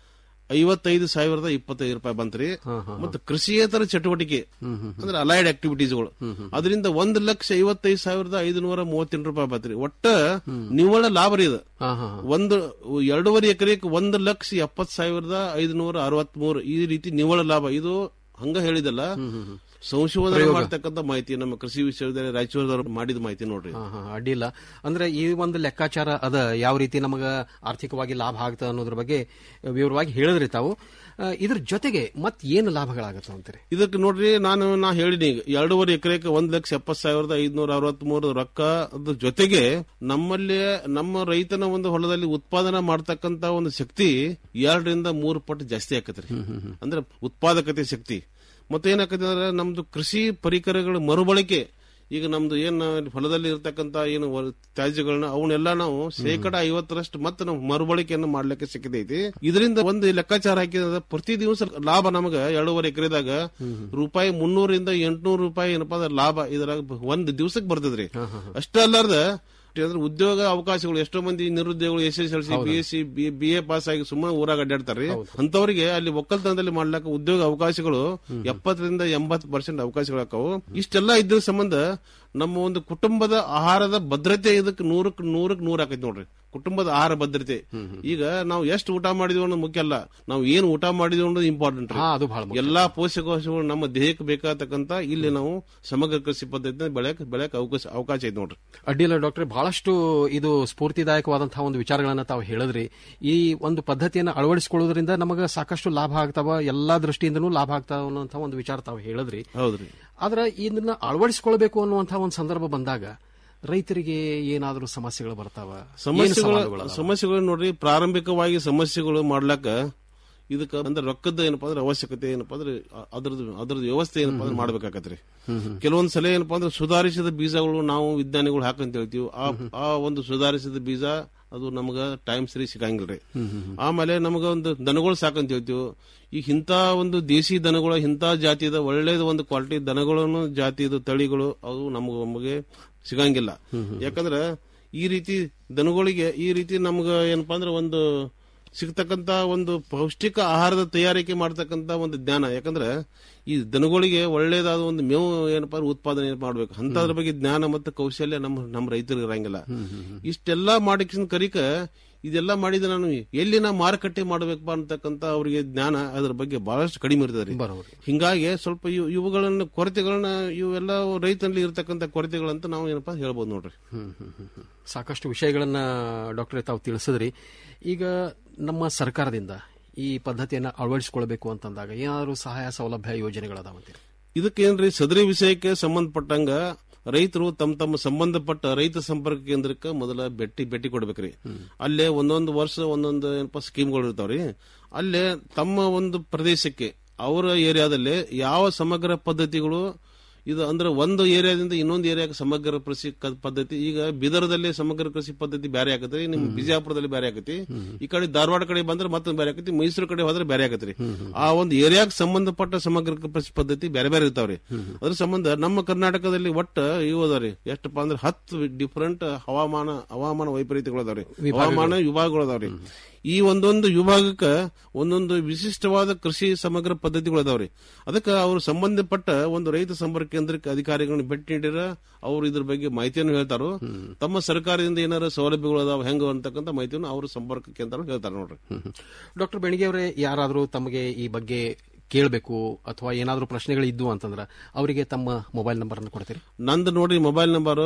ಐವತ್ತೈದು ಸಾವಿರದ ಇಪ್ಪತ್ತೈದು ರೂಪಾಯಿ ಬಂತ್ರಿ ಮತ್ತು ಕೃಷಿಯೇತರ ಚಟುವಟಿಕೆ ಅಂದ್ರೆ ಅಲೈಡ್ ಆಕ್ಟಿವಿಟೀಸ್ಗಳು ಅದರಿಂದ ಒಂದು ಲಕ್ಷ ಐವತ್ತೈದು ಸಾವಿರದ ಐದುನೂರ ಮೂವತ್ತೆಂಟು ರೂಪಾಯಿ ಬಂತ್ರಿ ಒಟ್ಟ ನಿವ್ವಳ ಲಾಭ ರೀ ಇದು ಒಂದು ಎರಡೂವರೆ ಎಕರೆಗೆ ಒಂದು ಲಕ್ಷ ಎಪ್ಪತ್ ಸಾವಿರದ ಐದುನೂರ ಅರವತ್ತ್ ಮೂರು ಈ ರೀತಿ ನಿವ್ವಳ ಲಾಭ ಇದು ಹಂಗ ಹೇಳಿದಲ್ಲ ಸಂಶೋಧನೆ ಪ್ರಯೋಗ. ಮಾಡ್ತಕ್ಕಂಥ ಮಾಹಿತಿ ನಮ್ಮ ಕೃಷಿ ವಿಶ್ವವಿದ್ಯಾಲಯ ರಾಯಚೂರದವರು ಮಾಡಿದ ಮಾಹಿತಿ ನೋಡ್ರಿ ಹಾ, ಹಾ, ಅಡ್ಡಿಲ್ಲ ಅಂದ್ರೆ ಈ ಒಂದು ಲೆಕ್ಕಾಚಾರ ಅದ ಯಾವ ರೀತಿ ನಮಗ ಆರ್ಥಿಕವಾಗಿ ಲಾಭ ಆಗ್ತದ ಅನ್ನೋದ್ರ ಬಗ್ಗೆ ವಿವರವಾಗಿ ಹೇಳಿದ್ರಿ ತಾವು ಆ, ಇದ್ರ ಜೊತೆಗೆ ಮತ್ ಏನು ಲಾಭಗಳಾಗತ್ತ ಅಂತೀರಿ ಇದಕ್ಕೆ ನೋಡ್ರಿ ನಾನು ನಾ ಹೇಳಿನಿ ಈಗ ಎರಡೂವರೆ ಎಕರೆಗೆ ಒಂದ್ ಲಕ್ಷ ಎಪ್ಪತ್ ಸಾವಿರದ ಐದ್ನೂರ ಅರವತ್ತ್ ಮೂರು ರೊಕ್ಕ ಅದ್ರ ಜೊತೆಗೆ ನಮ್ಮಲ್ಲಿ ನಮ್ಮ ರೈತನ ಒಂದು ಹೊಲದಲ್ಲಿ ಉತ್ಪಾದನೆ ಮಾಡ್ತಕ್ಕಂತ ಒಂದು ಶಕ್ತಿ ಎರಡರಿಂದ ಮೂರು ಪಟ್ಟು ಜಾಸ್ತಿ ಆಕತ್ರಿ ಅಂದ್ರೆ ಉತ್ಪಾದಕತೆ ಶಕ್ತಿ ಮತ್ತೆ ಏನಾಕತಿ ಅಂದ್ರೆ ನಮ್ದು ಕೃಷಿ ಪರಿಕರಗಳ ಮರುಬಳಕೆ ಈಗ ನಮ್ದು ಏನ್ ಹೊಲದಲ್ಲಿ ಇರ್ತಕ್ಕಂತ ಏನು ವ- ತ್ಯಾಜ್ಯಗಳನ್ನ ಅವನ್ನೆಲ್ಲ ನಾವು ಶೇಕಡ ಐವತ್ತರಷ್ಟು ಮತ್ತೆ ನಾವು ಮರುಬಳಕೆಯನ್ನು ಮಾಡ್ಲಿಕ್ಕೆ ಸಿಕ್ಕಿದೆ ಐತಿ ಇದರಿಂದ ಒಂದು ಲೆಕ್ಕಾಚಾರ ಹಾಕಿದ್ರೆ ಪ್ರತಿ ದಿವಸ ಲಾಭ ನಮಗ ಎರಡೂವರೆ ಎಕರೆದಾಗ ರೂಪಾಯಿ ಮುನ್ನೂರಿಂದ ಎಂಟ್ನೂರು ರೂಪಾಯಿ ಏನಪ್ಪಾ ಅಂದ್ರೆ ಲಾಭ ಇದ್ರಾಗ ಒಂದ್ ದಿವಸಕ್ಕೆ ಬರ್ತದ್ರಿ ಅಷ್ಟೇ ಅಲ್ಲಾರ್ದ ಅಂದ್ರೆ ಉದ್ಯೋಗ ಅವಕಾಶಗಳು ಎಷ್ಟೋ ಮಂದಿ ನಿರುದ್ಯೋಗಗಳು S S L C B S C B A pass ಆಗಿ ಸುಮ್ಮನೆ ಊರಾಗ ಅಡ್ಡಾಡ್ತಾರ್ರಿ ಅಂತವರಿಗೆ ಅಲ್ಲಿ ಒಕ್ಕಲ್ತನದಲ್ಲಿ ಮಾಡ್ಲಾಕ ಉದ್ಯೋಗ ಅವಕಾಶಗಳು ಎಪ್ಪತ್ತರಿಂದ ಎಂಬತ್ತು ಪರ್ಸೆಂಟ್ ಅವಕಾಶಗಳು ಆಕಾವು ಇಷ್ಟೆಲ್ಲ ಇದ್ರ ಸಂಬಂಧ ನಮ್ಮ ಒಂದು ಕುಟುಂಬದ ಆಹಾರದ ಭದ್ರತೆ ಇದಕ್ಕೆ ನೂರಕ್ಕೆ ನೂರಕ್ಕೆ ನೂರ ಆಕೈತಿ ನೋಡ್ರಿ ಕುಟುಂಬದ ಆಹಾರ ಭದ್ರತೆ ಈಗ ನಾವು ಎಷ್ಟು ಊಟ ಮಾಡಿದ್ವಿ ಅನ್ನೋದು ಮುಖ್ಯ ಅಲ್ಲ ನಾವು ಏನು ಊಟ ಮಾಡಿದ್ವಿ ಅನ್ನೋದು ಇಂಪಾರ್ಟೆಂಟ್ ಹಾ, ಅದು ಬಹಳ ಮುಖ್ಯ. ಎಲ್ಲಾ ಪೋಷಕಾಂಶಗಳು ನಮ್ಮ ದೇಹಕ್ಕೆ ಬೇಕಾಗತಕ್ಕಂತ ಇಲ್ಲಿ ನಾವು ಸಮಗ್ರ ಕೃಷಿ ಪದ್ಧತಿ ಬೆಳೆಯಕ್ ಬೆಳೆಯಕ್ ಅವಕಾಶ ಅವಕಾಶ ಐತಿ ನೋಡ್ರಿ ಅಡ್ಡಿಲ್ಲ ಡಾಕ್ಟ್ರೆ ಬಹಳಷ್ಟು ಇದು ಸ್ಫೂರ್ತಿದಾಯಕವಾದಂತಹ ಒಂದು ವಿಚಾರಗಳನ್ನ ತಾವು ಹೇಳಿದ್ರಿ ಈ ಒಂದು ಪದ್ಧತಿಯನ್ನು ಅಳವಡಿಸಿಕೊಳ್ಳೋದ್ರಿಂದ ನಮಗೆ ಸಾಕಷ್ಟು ಲಾಭ ಆಗ್ತಾವ ಎಲ್ಲಾ ದೃಷ್ಟಿಯಿಂದನೂ ಲಾಭ ಆಗ್ತಾವ ಅನ್ನುವಂತಹ ಒಂದು ವಿಚಾರ ತಾವು ಹೇಳಿದ್ರಿ ಹೌದ್ರಿ ಆದ್ರೆ ಇದನ್ನ ಅಳವಡಿಸಿಕೊಳ್ಬೇಕು ಅನ್ನುವಂತಹ ಒಂದು ಸಂದರ್ಭ ಬಂದಾಗ ರೈತರಿಗೆ ಏನಾದರೂ ಸಮಸ್ಯೆಗಳು ಬರ್ತಾವ ಏನು ಸಮಸ್ಯೆಗಳು ಸವಾಲುಗಳದಾವ? ಸಮಸ್ಯೆಗಳು ನೋಡ್ರಿ ಪ್ರಾರಂಭಿಕವಾಗಿ ಸಮಸ್ಯೆಗಳು ಮಾಡ್ಲಾಕ ಇದಕ್ಕ ಅಂದ್ರೆ ರೊಕ್ಕದ ಏನಪ್ಪಾ ಅಂದ್ರೆ ಅವಶ್ಯಕತೆ ಏನಪ್ಪಾ ಅಂದ್ರೆ ಅ- ಅದ್ರದ್ದು ಅದ್ರದ್ದು ವ್ಯವಸ್ಥೆ ಏನಪ್ಪಾ ಅಂದ್ರೆ ಮಾಡ್ಬೇಕಾಕತ್ರಿ ಕೆಲವೊಂದ್ ಸಲ ಏನಪ್ಪಾ ಅಂದ್ರೆ ಸುಧಾರಿಸಿದ ಬೀಜಗಳು ನಾವು ವಿಜ್ಞಾನಿಗಳು ಹಾಕಂತ ಹೇಳ್ತೀವಿ ಆ ಆ ಒಂದು ಸುಧಾರಿಸಿದ ಬೀಜ ಅದು ನಮಗ ಟೈಮ್ ಸರಿ ಸಿಗಂಗಿಲ್ರಿ ಆಮೇಲೆ ನಮಗ ಒಂದು ದನಗಳು ಸಾಕಂತ ಹೇಳ್ತೀವಿ ಈಗ ಇಂಥ ಒಂದು ದೇಸಿ ದನಗಳು ಇಂಥ ಜಾತಿದ ಒಳ್ಳೇದ ಒಂದು ಕ್ವಾಲಿಟಿ ದನಗಳನ್ನು ಜಾತಿದ ತಳಿಗಳು ಅವು ನಮಗ ನಮಗೆ ಸಿಗಂಗಿಲ್ಲ ಯಾಕಂದ್ರೆ ಈ ರೀತಿ ದನಗಳಿಗೆ ಈ ರೀತಿ ನಮ್ಗ ಏನಪ್ಪಾ ಅಂದ್ರೆ ಒಂದು ಸಿಗ್ತಕ್ಕಂತ ಒಂದು ಪೌಷ್ಟಿಕ ಆಹಾರದ ತಯಾರಿಕೆ ಮಾಡ್ತಕ್ಕಂತ ಒಂದು ಜ್ಞಾನ ಯಾಕಂದ್ರೆ ಈ ದನಗಳಿಗೆ ಒಳ್ಳೇದಾದ ಒಂದು ಮೇವು ಏನಪ್ಪಾ ಅಂದ್ರೆ ಉತ್ಪಾದನೆ ಮಾಡ್ಬೇಕು ಅಂತದ್ರ ಬಗ್ಗೆ ಜ್ಞಾನ ಮತ್ತು ಕೌಶಲ್ಯ ನಮ್ಮ ನಮ್ಮ ರೈತರಿಗೆ ಇರಂಗಿಲ್ಲ ಇಷ್ಟೆಲ್ಲ ಮಾಡಿಕ ಕರಿಕ ಇದೆಲ್ಲ ಮಾಡಿದ ನಾನು ಎಲ್ಲಿ ನಾ ಮಾರುಕಟ್ಟೆ ಮಾಡಬೇಕಪ್ಪ ಅಂತಕ್ಕಂತ ಅವರಿಗೆ ಜ್ಞಾನ ಅದ್ರ ಬಗ್ಗೆ ಬಹಳಷ್ಟು ಕಡಿಮೆ ಇರ್ತದೆ ಹಿಂಗಾಗಿ ಸ್ವಲ್ಪ ಇವು ಇವುಗಳನ್ನ ಕೊರತೆಗಳನ್ನ ಇವೆಲ್ಲ ರೈತನಲ್ಲಿ ಇರ್ತಕ್ಕಂಥ ಕೊರತೆಗಳಂತ ನಾವು ಏನಪ್ಪಾ ಹೇಳ್ಬೋದು ನೋಡ್ರಿ ಹ್ಮ್, ಹ್ಮ್, ಹ್ಮ್, ಹ್ಮ್. ಸಾಕಷ್ಟು ವಿಷಯಗಳನ್ನ ಡಾಕ್ಟರ್ ತಾವು ತಿಳಿಸಿದ್ರಿ ಈಗ ನಮ್ಮ ಸರ್ಕಾರದಿಂದ ಈ ಪದ್ಧತಿಯನ್ನ ಅಳವಡಿಸಿಕೊಳ್ಬೇಕು ಅಂತಂದಾಗ ಏನಾದರೂ ಸಹಾಯ ಸೌಲಭ್ಯ ಯೋಜನೆಗಳದಾವಂತೀರಿ ಇದಕ್ಕೇನ್ರಿ ಸದರಿ ವಿಷಯಕ್ಕೆ ಸಂಬಂಧಪಟ್ಟಂಗ ರೈತರು ತಮ್ಮ ತಮ್ಮ ಸಂಬಂಧಪಟ್ಟ ರೈತ ಸಂಪರ್ಕ ಕೇಂದ್ರಕ್ಕೆ ಮೊದಲ ಭೇಟಿ ಭೇಟಿ ಕೊಡ್ಬೇಕ್ರಿ ಅಲ್ಲೇ ಒಂದೊಂದು ವರ್ಷ ಒಂದೊಂದು ಏನಪ್ಪಾ ಸ್ಕೀಮ್ಗಳು ಇರ್ತಾವ್ರಿ ಅಲ್ಲೇ ತಮ್ಮ ಒಂದು ಪ್ರದೇಶಕ್ಕೆ ಅವರ ಏರಿಯಾದಲ್ಲಿ ಯಾವ ಸಮಗ್ರ ಪದ್ಧತಿಗಳು ಇದು ಅಂದ್ರೆ ಒಂದು ಏರಿಯಾದಿಂದ ಇನ್ನೊಂದು ಏರಿಯಾಕ್ಕೆ ಸಮಗ್ರ ಕೃಷಿ ಕ- ಪದ್ಧತಿ ಈಗ ಬೀದರ್ದಲ್ಲಿ ಸಮಗ್ರ ಕೃಷಿ ಪದ್ಧತಿ ಬೇರೆ ಆಗತ್ರಿ ನಿಮ್ ಬಿಜಾಪುರದಲ್ಲಿ ಬೇರೆ ಆಗತಿ ಈ ಕಡೆ ಧಾರವಾಡ ಕಡೆ ಬಂದ್ರೆ ಮತ್ತೊಂದು ಬೇರೆ ಆಗತಿ ಮೈಸೂರು ಕಡೆ ಹೋದ್ರೆ ಬೇರೆ ಆಗತ್ರಿ ಆ ಒಂದು ಏರಿಯಾಕ್ಕೆ ಸಂಬಂಧಪಟ್ಟ ಸಮಗ್ರ ಕೃಷಿ ಪದ್ಧತಿ ಬೇರೆ ಬೇರೆ ಇರ್ತಾವ್ರಿ ಅದ್ರ ಸಂಬಂಧ ನಮ್ಮ ಕರ್ನಾಟಕದಲ್ಲಿ ಒಟ್ಟ ಇವು ಅದಾವ್ರಿ ಎಷ್ಟಪ್ಪ ಅಂದ್ರೆ ಹತ್ತು ಡಿಫರೆಂಟ್ ಹವಾಮಾನ ಹವಾಮಾನ ವೈಪರೀತ್ಯಗಳು ಅದಾವ್ರಿ ಹವಾಮಾನ ವಿಭಾಗಗಳು ಅದಾವ್ರಿ ಈ ಒಂದೊಂದು ವಿಭಾಗಕ್ಕ ಒಂದೊಂದು ವಿಶಿಷ್ಟವಾದ ಕೃಷಿ ಸಮಗ್ರ ಪದ್ಧತಿಗಳು ಅದಾವ್ರಿ ಅದಕ್ಕೆ ಅವರು ಸಂಬಂಧಪಟ್ಟ ಒಂದು ರೈತ ಸಂಪರ್ಕ ಕೇಂದ್ರಕ್ಕೆ ಅಧಿಕಾರಿಗಳನ್ನ ಭೇಟಿ ನೀಡಿರ ಅವ್ರು ಇದ್ರ ಬಗ್ಗೆ ಮಾಹಿತಿಯನ್ನು ಹೇಳ್ತಾರೋ ತಮ್ಮ ಸರ್ಕಾರದಿಂದ ಏನಾರ ಸೌಲಭ್ಯಗಳು ಅದಾವ ಹೆಂಗ ಅಂತಕ್ಕಂಥ ಮಾಹಿತಿಯನ್ನು ಅವರು ಸಂಪರ್ಕ ಕೇಂದ್ರ ಹೇಳ್ತಾರೆ ನೋಡ್ರಿ ಡಾಕ್ಟರ್ ಬೆಣಿಗೆ ಅವರೇ ಯಾರಾದರೂ ತಮಗೆ ಈ ಬಗ್ಗೆ ಕೇಳಬೇಕು ಅಥವಾ ಏನಾದರೂ ಪ್ರಶ್ನೆಗಳು ಇದ್ದು ಅಂತಂದ್ರೆ ಅವರಿಗೆ ತಮ್ಮ ಮೊಬೈಲ್ ನಂಬರ್ ಅನ್ನು ಕೊಡ್ತೀರಿ ನಂದು ನೋಡ್ರಿ mobile number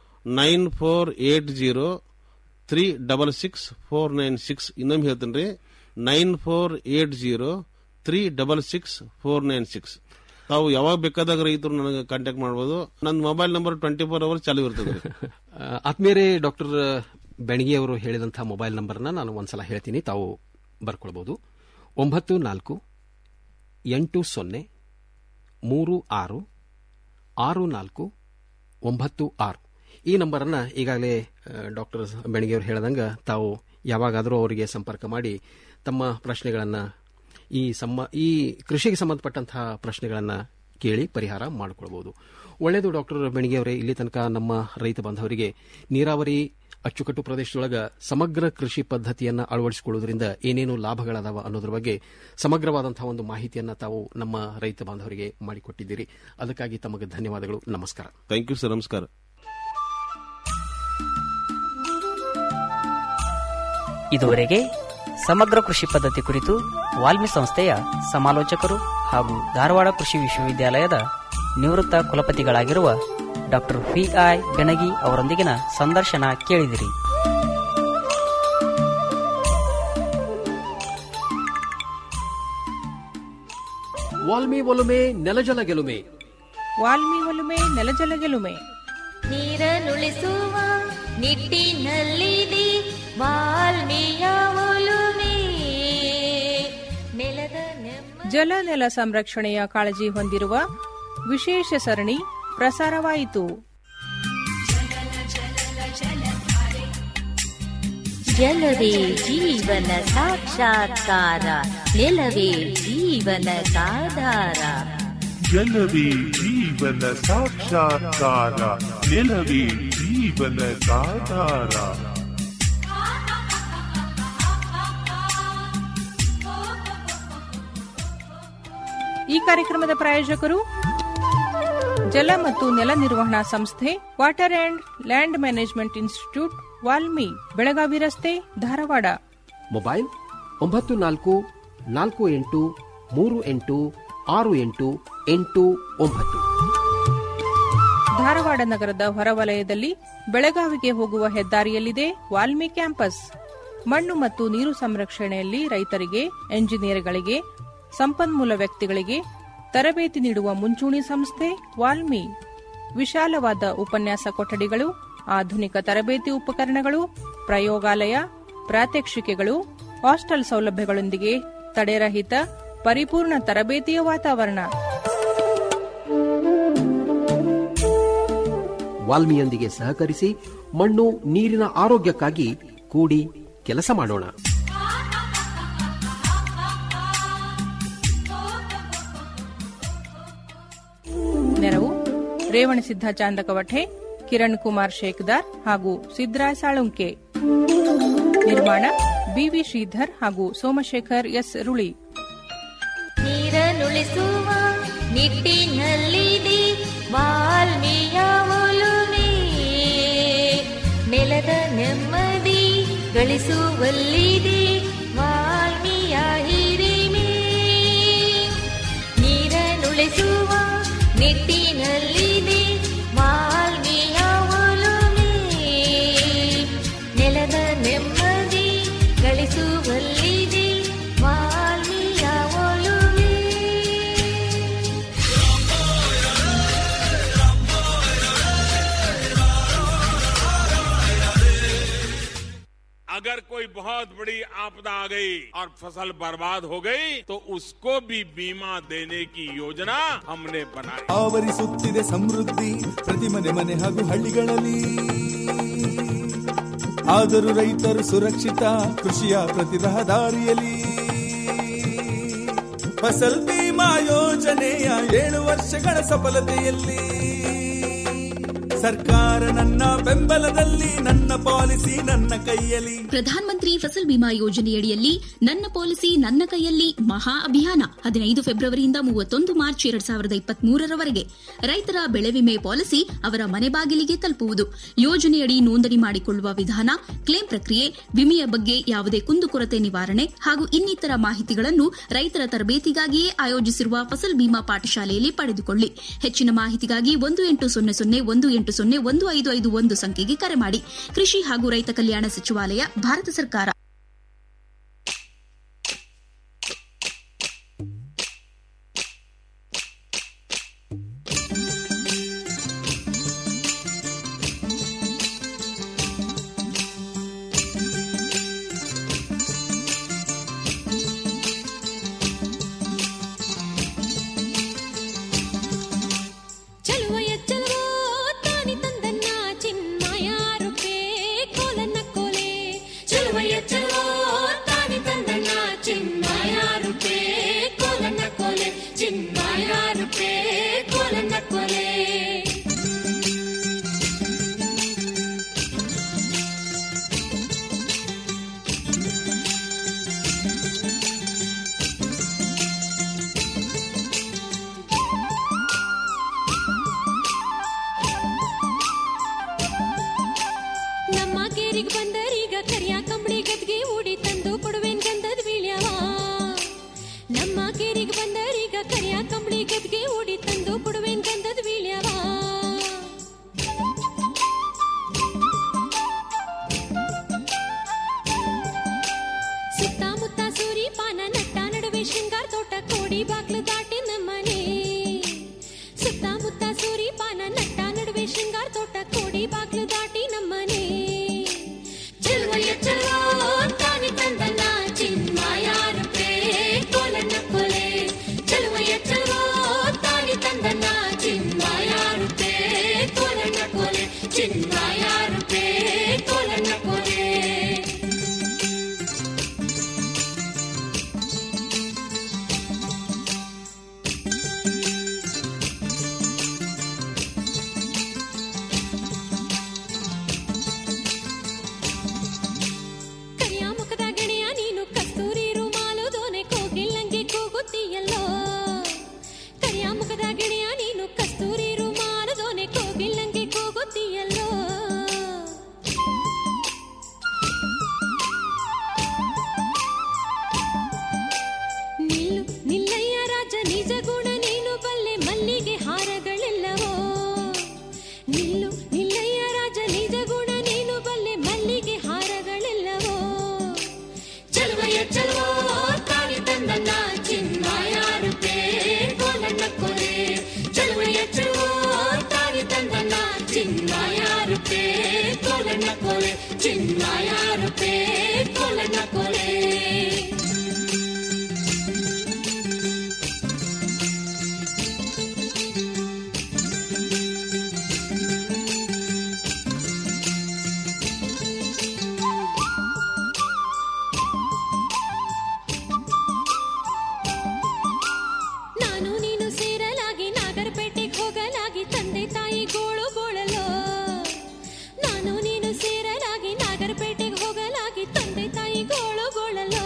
nine four eight zero three double six four nine six ಇನ್ನೊಮ್ಮೆ ಹೇಳ್ತೀನಿ ರೀ nine four eight zero three double six four nine six ತಾವು ಯಾವಾಗ ಬೇಕಾದಾಗ ರೈತರು ನನಗೆ ಕಾಂಟ್ಯಾಕ್ಟ್ ಮಾಡ್ಬೋದು ನನ್ನ mobile number twenty four hours ಚಾಲು ಇರ್ತದೆ ರೀ ಆ, ಆತ್ಮೀಯರೇ ಡಾಕ್ಟರ್ ಬೆಣಗಿ ಅವರು ಹೇಳಿದಂತಹ ಮೊಬೈಲ್ ನಂಬರ್ನ ನಾನು ಒಂದ್ಸಲ ಹೇಳ್ತೀನಿ ತಾವು ಬರ್ಕೊಳ್ಬಹುದು ಒಂಬತ್ತು ನಾಲ್ಕು ಎಂಟು ಸೊನ್ನೆ ಮೂರು ಆರು ಆರು ನಾಲ್ಕು ಒಂಬತ್ತು ಆರು ಈ ನಂಬರನ್ನು ಈಗಾಗಲೇ ಡಾಕ್ಟರ್ ಬೆಣಗಿಯವರು ಹೇಳ್ದಂಗೆ ತಾವು ಯಾವಾಗಾದರೂ ಅವರಿಗೆ ಸಂಪರ್ಕ ಮಾಡಿ ತಮ್ಮ ಪ್ರಶ್ನೆಗಳನ್ನು ಈ ಸಮ್ಮ ಈ ಕೃಷಿಗೆ ಸಂಬಂಧಪಟ್ಟಂತಹ ಪ್ರಶ್ನೆಗಳನ್ನು ಕೇಳಿ ಪರಿಹಾರ ಮಾಡಿಕೊಳ್ಬೋದು ಒಳ್ಳೆಯದು ಡಾಕ್ಟರ್ ಬೆಣಿಗೆಯವರೇ ಇಲ್ಲಿ ತನಕ ನಮ್ಮ ರೈತ ಬಾಂಧವರಿಗೆ ನೀರಾವರಿ ಅಚ್ಚುಕಟ್ಟು ಪ್ರದೇಶದೊಳಗ ಸಮಗ್ರ ಕೃಷಿ ಪದ್ಧತಿಯನ್ನ ಅಳವಡಿಸಿಕೊಳ್ಳುವುದರಿಂದ ಏನೇನು ಲಾಭಗಳದಾವ ಅನ್ನೋದ್ರ ಬಗ್ಗೆ ಸಮಗ್ರವಾದಂತಹ ಒಂದು ಮಾಹಿತಿಯನ್ನ ತಾವು ನಮ್ಮ ರೈತ ಬಾಂಧವರಿಗೆ ಮಾಡಿಕೊಟ್ಟಿದ್ದೀರಿ ಅದಕ್ಕಾಗಿ ತಮಗೆ ಧನ್ಯವಾದಗಳು ನಮಸ್ಕಾರ ಥ್ಯಾಂಕ್ ಯು ಸರ್ ನಮಸ್ಕಾರ ಇದುವರೆಗೆ ಸಮಗ್ರ ಕೃಷಿ ಪದ್ಧತಿ ಕುರಿತು ವಾಲ್ಮಿ ಸಂಸ್ಥೆಯ ಸಮಾಲೋಚಕರು ಹಾಗೂ ಧಾರವಾಡ ಕೃಷಿ ವಿಶ್ವವಿದ್ಯಾಲಯದ ನಿವೃತ್ತ ಕುಲಪತಿಗಳಾಗಿರುವ ಡಾಕ್ಟರ್ ಪಿಐ ಬೆನಗಿ ಅವರೊಂದಿಗಿನ ಸಂದರ್ಶನ ಕೇಳಿದಿರಿ ವಾಲ್ಮಿ ಒಲುಮೆ ನೆಲಜಲ ಗೆಲುಮೆ ವಾಲ್ಮಿ ಒಲುಮೆ ನೆಲಜಲ ಗೆಲುಮೆ ನೀರನ್ನುಳಿಸುವ ನಿಟ್ಟಿನಲ್ಲಿದೆ ವಾಲ್ಮೀಯ ಒಲುಮೆ ನೆಲದ ನೆಮ್ಮ ಜಲ ನೆಲ ಸಂರಕ್ಷಣೆಯ ಕಾಳಜಿ ಹೊಂದಿರುವ ವಿಶೇಷ ಸರಣಿ ಪ್ರಸಾರವಾಯಿತು ಜಲವೇ ಜೀವನ ಸಾಕ್ಷಾತ್ಕಾರ ನೆಲವೇ ಜೀವನದಾಧಾರ ಜಲವೇ ಜೀವನ ಸಾಕ್ಷಾತ್ಕಾರ ನೆಲವೇ ಜೀವನದಾಧಾರ ಈ ಕಾರ್ಯಕ್ರಮದ ಪ್ರಾಯೋಜಕರು ಜಲ ಮತ್ತು ನೆಲ ನಿರ್ವಹಣಾ ಸಂಸ್ಥೆ water and land management institute WALMI Belagavi ರಸ್ತೆ ಧಾರವಾಡ ಮೊಬೈಲ್ ಒಂಬತ್ತು ನಾಲ್ಕು ನಾಲ್ಕು ಎಂಟು ಮೂರು ಎಂಟು ಆರು ಎಂಟು ಎಂಟು ಒಂಬತ್ತು ಧಾರವಾಡ ನಗರದ ಹೊರವಲಯದಲ್ಲಿ ಬೆಳಗಾವಿಗೆ ಹೋಗುವ ಹೆದ್ದಾರಿಯಲ್ಲಿದೆ ವಾಲ್ಮಿ ಕ್ಯಾಂಪಸ್ ಮಣ್ಣು ಮತ್ತು ನೀರು ಸಂರಕ್ಷಣೆಯಲ್ಲಿ ರೈತರಿಗೆ ಎಂಜಿನಿಯರ್ಗಳಿಗೆ ಸಂಪನ್ಮೂಲ ವ್ಯಕ್ತಿಗಳಿಗೆ ತರಬೇತಿ ನೀಡುವ ಮುಂಚೂಣಿ ಸಂಸ್ಥೆ ವಾಲ್ಮಿ ವಿಶಾಲವಾದ ಉಪನ್ಯಾಸ ಕೊಠಡಿಗಳು ಆಧುನಿಕ ತರಬೇತಿ ಉಪಕರಣಗಳು ಪ್ರಯೋಗಾಲಯ ಪ್ರಾತ್ಯಕ್ಷಿಕೆಗಳು ಹಾಸ್ಟೆಲ್ ಸೌಲಭ್ಯಗಳೊಂದಿಗೆ ತಡೆರಹಿತ ಪರಿಪೂರ್ಣ ತರಬೇತಿಯ ವಾತಾವರಣ ವಾಲ್ಮಿಯೊಂದಿಗೆ ಸಹಕರಿಸಿ ಮಣ್ಣು ನೀರಿನ ಆರೋಗ್ಯಕ್ಕಾಗಿ ಕೂಡಿ ಕೆಲಸ ಮಾಡೋಣ ನೆರವು ರೇವಣಸಿದ್ಧ ಚಾಂದಕವಠೆ ಕಿರಣ್ ಕುಮಾರ್ ಶೇಖದಾರ್ ಹಾಗೂ ಸಿದ್ರಾಯ್ ಸಾಳುಂಕೆ ನಿರ್ಮಾಣ ಬಿವಿ ಶ್ರೀಧರ್ ಹಾಗೂ ಸೋಮಶೇಖರ್ ಎಸ್ ರುಳಿ ನೀರನ್ನುಳಿಸುವ ನಿಟ್ಟಿನಲ್ಲಿದೆ ವಾಲ್ಮೀಯ ಒಲುಮೆ ನೆಲದ ನೆಮ್ಮದಿ ಗಳಿಸುವಲ್ಲಿದೆ ವಾಲ್ಮೀಯ ಹಿರಿಮೆ ನೀರನ್ನುಳಿಸುವ ನಿಟ್ಟಿನಲ್ಲಿದೆ ವಾಲ್ಮೀಯ ಒಲುಮೆ ನೆಲದ ನೆಮ್ಮದಿ ಗಳಿಸುವಲ್ಲಿದೆ ವಾಲ್ಮೀಯ ಒಲುಮೆ अगर कोई बहुत बड़ी आपदा आ गई और फसल बर्बाद हो गई तो उसको भी बीमा देने की योजना हमने बनाई ಆವರಿಸುತ್ತಿದೆ ಸಮೃದ್ಧಿ ಪ್ರತಿ ಮನೆ ಮನೆ ಹಾಗೂ ಹಳ್ಳಿಗಳಲ್ಲಿ ಆದರೂ ರೈತರು ಸುರಕ್ಷಿತ ಕೃಷಿಯ ಪ್ರತಿ ರಹದಾರಿಯಲ್ಲಿ ಫಸಲ್ ಬಿಮಾ ಯೋಜನೆಯ ಏಳು ವರ್ಷಗಳ ಸಫಲತೆಯಲ್ಲಿ ಸರ್ಕಾರ ನನ್ನ ಬೆಂಬಲದಲ್ಲಿ ನನ್ನ ಪಾಲಿಸಿ ನನ್ನ ಕೈಯಲ್ಲಿ ಪ್ರಧಾನ ಮಂತ್ರಿ ಫಸಲ್ ಬಿಮಾ ಯೋಜನೆಯಡಿಯಲ್ಲಿ ನನ್ನ ಪಾಲಿಸಿ ನನ್ನ ಕೈಯಲ್ಲಿ ಮಹಾ ಅಭಿಯಾನ ಹದಿನೈದು ಫೆಬ್ರವರಿಯಿಂದ ಮೂವತ್ತೊಂದು ಮಾರ್ಚ್ ಎರಡ್ ಸಾವಿರದ ಇಪ್ಪತ್ಮೂರರವರೆಗೆ ರೈತರ ಬೆಳೆ ವಿಮೆ ಪಾಲಿಸಿ ಅವರ ಮನೆ ಬಾಗಿಲಿಗೆ ತಲುಪುವುದು ಯೋಜನೆಯಡಿ ನೋಂದಣಿ ಮಾಡಿಕೊಳ್ಳುವ ವಿಧಾನ ಕ್ಲೇಮ್ ಪ್ರಕ್ರಿಯೆ ವಿಮೆಯ ಬಗ್ಗೆ ಯಾವುದೇ ಕುಂದುಕೊರತೆ ನಿವಾರಣೆ ಹಾಗೂ ಇನ್ನಿತರ ಮಾಹಿತಿಗಳನ್ನು ರೈತರ ತರಬೇತಿಗಾಗಿಯೇ ಆಯೋಜಿಸಿರುವ ಫಸಲ್ ಬಿಮಾ ಪಾಠಶಾಲೆಯಲ್ಲಿ ಪಡೆದುಕೊಳ್ಳಿ ಹೆಚ್ಚಿನ ಮಾಹಿತಿಗಾಗಿ ಒಂದು ಎಂಟು ಸೊನ್ನೆ ಸೊನ್ನೆ ಒಂದು ಎಂಟು ಸೊನ್ನೆ ಒಂದು ಐದು ಐದು ಒಂದು ಸಂಖ್ಯೆಗೆ ಕರೆ ಮಾಡಿ ಕೃಷಿ ಹಾಗೂ ರೈತ ಕಲ್ಯಾಣ ಸಚಿವಾಲಯ ಭಾರತ ಸರ್ಕಾರ ಚಲುವಯ ಚಲುವೋ ತಾನಿ ತಂದನ್ನ ಚಿನ್ಮಯ ರೂಪೇ ಕೋಲನ್ನ ಕೋಲೆ ಚಲುವಯ ಚಲುವೋ ಕೇರಿಗೆ ಬಂದರೀಗ ಕರಿಯ ಕಂಬಳಿ ಗದ್ಗೆ ಓಡಿ ತಂದು ಕೊಡುವೇನ್ ಗಂಧದ ವೀಳ್ಯವ ಸುತ್ತಮುತ್ತ ಸೂರಿ ಪಾನ ನಟ್ಟ ನಡುವೆ ಶೃಂಗಾರ ತೋಟ ಕೋಡಿ ಬಾಗ್ಲು ದಾಟಿ ನಮ್ಮನೆ ಸುತ್ತಮುತ್ತ ಸೂರಿ ಪಾನ ನಟ್ಟ ನಡುವೆ ಶೃಂಗಾರ ತೋಟ ಕೋಡಿ ಬಾಗ್ಲು ದಾಟಿ ನಮ್ಮನೆ ಚೆಲುವಯ್ಯ ಚೆಲುವ ತಾನಿ ತಂದನ ಚಿನ್ಮಯ ರೂಪೇ ಕೋಲನ್ನ ಕೊಲೆ ಚೆಲುವಯ್ಯ ಚೆಲುವ ತಾನಿ ತಂದನ ಚಿನ್ಮಯ ರೂಪೇ ಕೋಲನ್ನ ಕೊಲೆ ಚಿನ್ಮಯ ರೂಪೇ ಕೋಲನ್ನ ಕೊಲೆ ಕರಿಯ ಮುಖದ ಗೆಳೆಯ ನೀನು ಕಸ್ತೂರಿ ರುಮಾಲು ದೋನೆ ಕೋಗಿಲ್ಲಂಗೆ ಕೂಗುತ್ತೀಯಲ್ಲೋ ಕರಿಯ ಮುಖದ ಗೆಳೆಯ ನೀನು ಕಸ್ತೂರಿ ರುಮಾಲು ದೋನೆ ಕೋಗಿಲ್ಲಂಗೆ ಕೂಗುತ್ತೀಯಲ್ಲೋ ನಿಲ್ಲು ನಿಲ್ಲಯ್ಯ ರಾಜ ನಿಜ ಗುಣ ನೀನು ಬಲ್ಲೆ ಮಲ್ಲಿಗೆ ಹಾರಗಳೆಲ್ಲವೋ ನಿಲ್ಲು ನಿಲ್ಲಯ್ಯ ರಾಜ ನಿಜ ಗುಣ ನೀನು ಬಲ್ಲೆ ಮಲ್ಲಿಗೆ ಹಾರಗಳೆಲ್ಲವೋ ಚಲುವಯ್ಯ ಚಲುವೋ ತಾನಿ ತಂದನ್ನ ಚಿನ್ಮಯ ರೂಪೇ ಕೋಲನ್ನ ಕೊಲೆ ಚಲುವಯ್ಯ ಚಲುವೋ ತಾನಿ ತಂದನ್ನ ಚಿನ್ಮಯ ರೂಪೇ ಕೋಲನ್ನ ಕೊಲೆ ಚಿನ್ಮಯ ರೂಪೇ ಕೋಲನ್ನ ಕೊಲೆ ನಾನು ನೀನು ಸೇರಲಾಗಿ ನಾಗರಪೇಟೆಗೆ ಹೋಗಲಾಗಿ ತಂದೆ ತಾಯಿ ಗೋಳು ಗೋಳಲು ನಾನು ನೀನು ಸೇರಲಾಗಿ ನಾಗರಪೇಟೆಗೆ ಹೋಗಲಾಗಿ ತಂದೆ ತಾಯಿ ಗೋಳು ಗೋಳಲು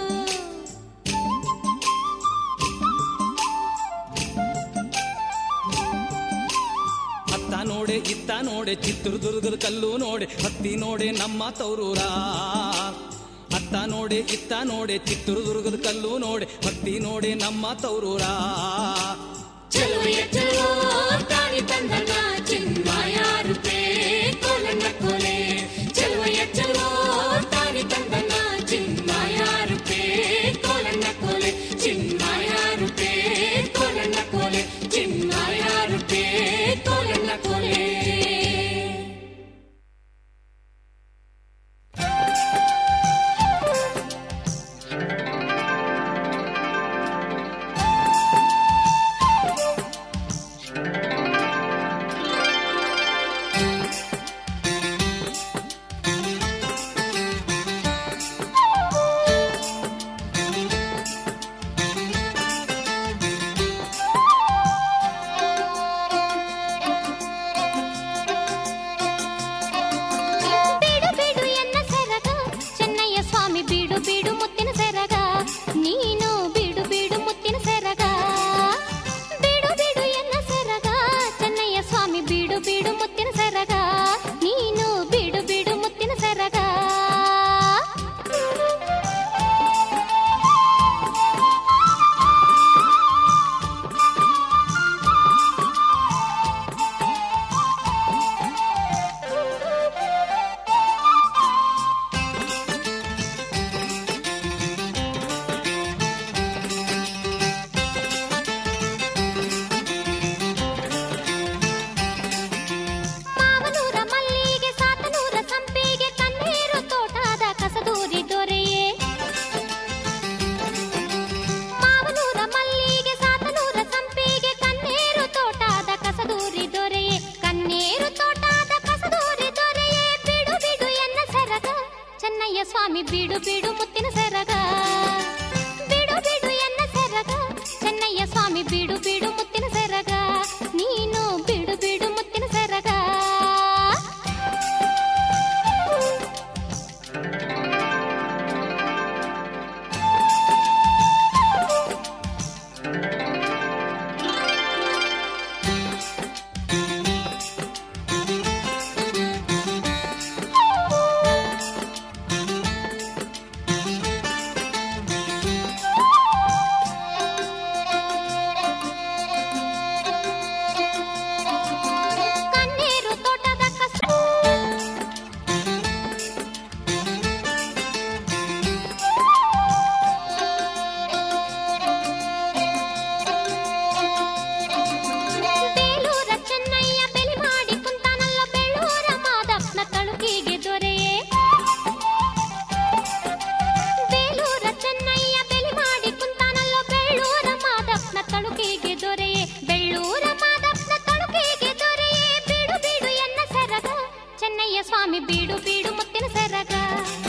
ಅತ್ತ ನೋಡೆ ಇತ್ತ ನೋಡೆ ಚಿತ್ರದುರ್ಗದ ಕಲ್ಲು ನೋಡೆ ಹತ್ತಿ ನೋಡೆ ನಮ್ಮ ತೌರೂರ ಅತ್ತ ನೋಡೆ ಇತ್ತ ನೋಡೆ ಚಿತ್ರದುರ್ಗದ ಕಲ್ಲು ನೋಡೆ ಹತ್ತಿ ನೋಡೆ ನಮ್ಮ ತೌರೂರ ಚಲುವೆಯ ಚಲೋ ತಾನಿ ತಂದನ ಚಿನ್ಮಯ ರೂಪೇ ಕೋಲನ್ನ ಕೊಲೆ ಚಲುವೆಯ ಚಲೋ ತಾನಿ ತಂದನ ಚಿನ್ಮಯ ರೂಪೇ ಕೋಲನ್ನ ಕೊಲೆ ಚಿನ್ಮಯ ರೂಪೇ ಕೋಲನ್ನ ಕೊಲೆ ಚಿನ್ಮಯ ರೂಪೇ ಕೋಲನ್ನ ಕೊಲೆ ಬಿಡು ಬಿಡು ಎನ್ನ ಸೆರಗ ಚೆನ್ನಯ್ಯ ಸ್ವಾಮಿ ಬಿಡು ಬಿಡು ಮುತ್ತಿನ ಸೆರಗ ನೀನು ಬಿಡು ಬಿಡು ಮುತ್ತಿನ ಸೆರಗ ಬಿಡು ಬಿಡು ಎನ್ನ ಸೆರಗ ಚೆನ್ನಯ್ಯ ಸ್ವಾಮಿ ಬಿಡು ಬಿಡು ಮುತ್ತಿನ ಸೆರಗ ನೀನು ಬಿಡು ಬಿಡು ಮುತ್ತಿನ ಸೆರಗ ಮಾವನೂರ ಮಲ್ಲಿಗೆ ಸಾತನೂರ ಸಂಪಿಗೆ ಕಣ್ಣೀರು ತೋಟದ ಕಸದೂರಿ ದೊರೆಯೇ ಮಾವನೂರ ಮಲ್ಲಿಗೆ ಸಾತನೂರ ಸಂಪಿಗೆ ಕಣ್ಣೀರು ತೋಟದ ಕಸದೂರಿ ದೊರೆಯೇ ಕಣ್ಣೀರು ತೋಟದ ಕಸದೂರಿ ದೊರೆಯೇ ಬಿಡು ಬಿಡು ಎನ್ನ ಸೆರಗ ಚೆನ್ನಯ್ಯ ಸ್ವಾಮಿ ಬಿಡು ಬಿಡು ಮುತ್ತಿನ ಸೆರಗ ಬಿಡು ಬಿಡು ಎನ್ನ ಸೆರಗ ಚೆನ್ನಯ್ಯ ಸ್ವಾಮಿ ಬಿಡು ಬಿಡು ಮುತ್ತಿನ ಸೆರಗ ನೀನು ಬಿಡು ಬಿಡು ಮುತ್ತಿನ ಸೆರಗ ಚೆನ್ನಯ್ಯ ಸ್ವಾಮಿ ಬೀಡು ಬೀಡು ಮುತ್ತಿನ ಸರಗ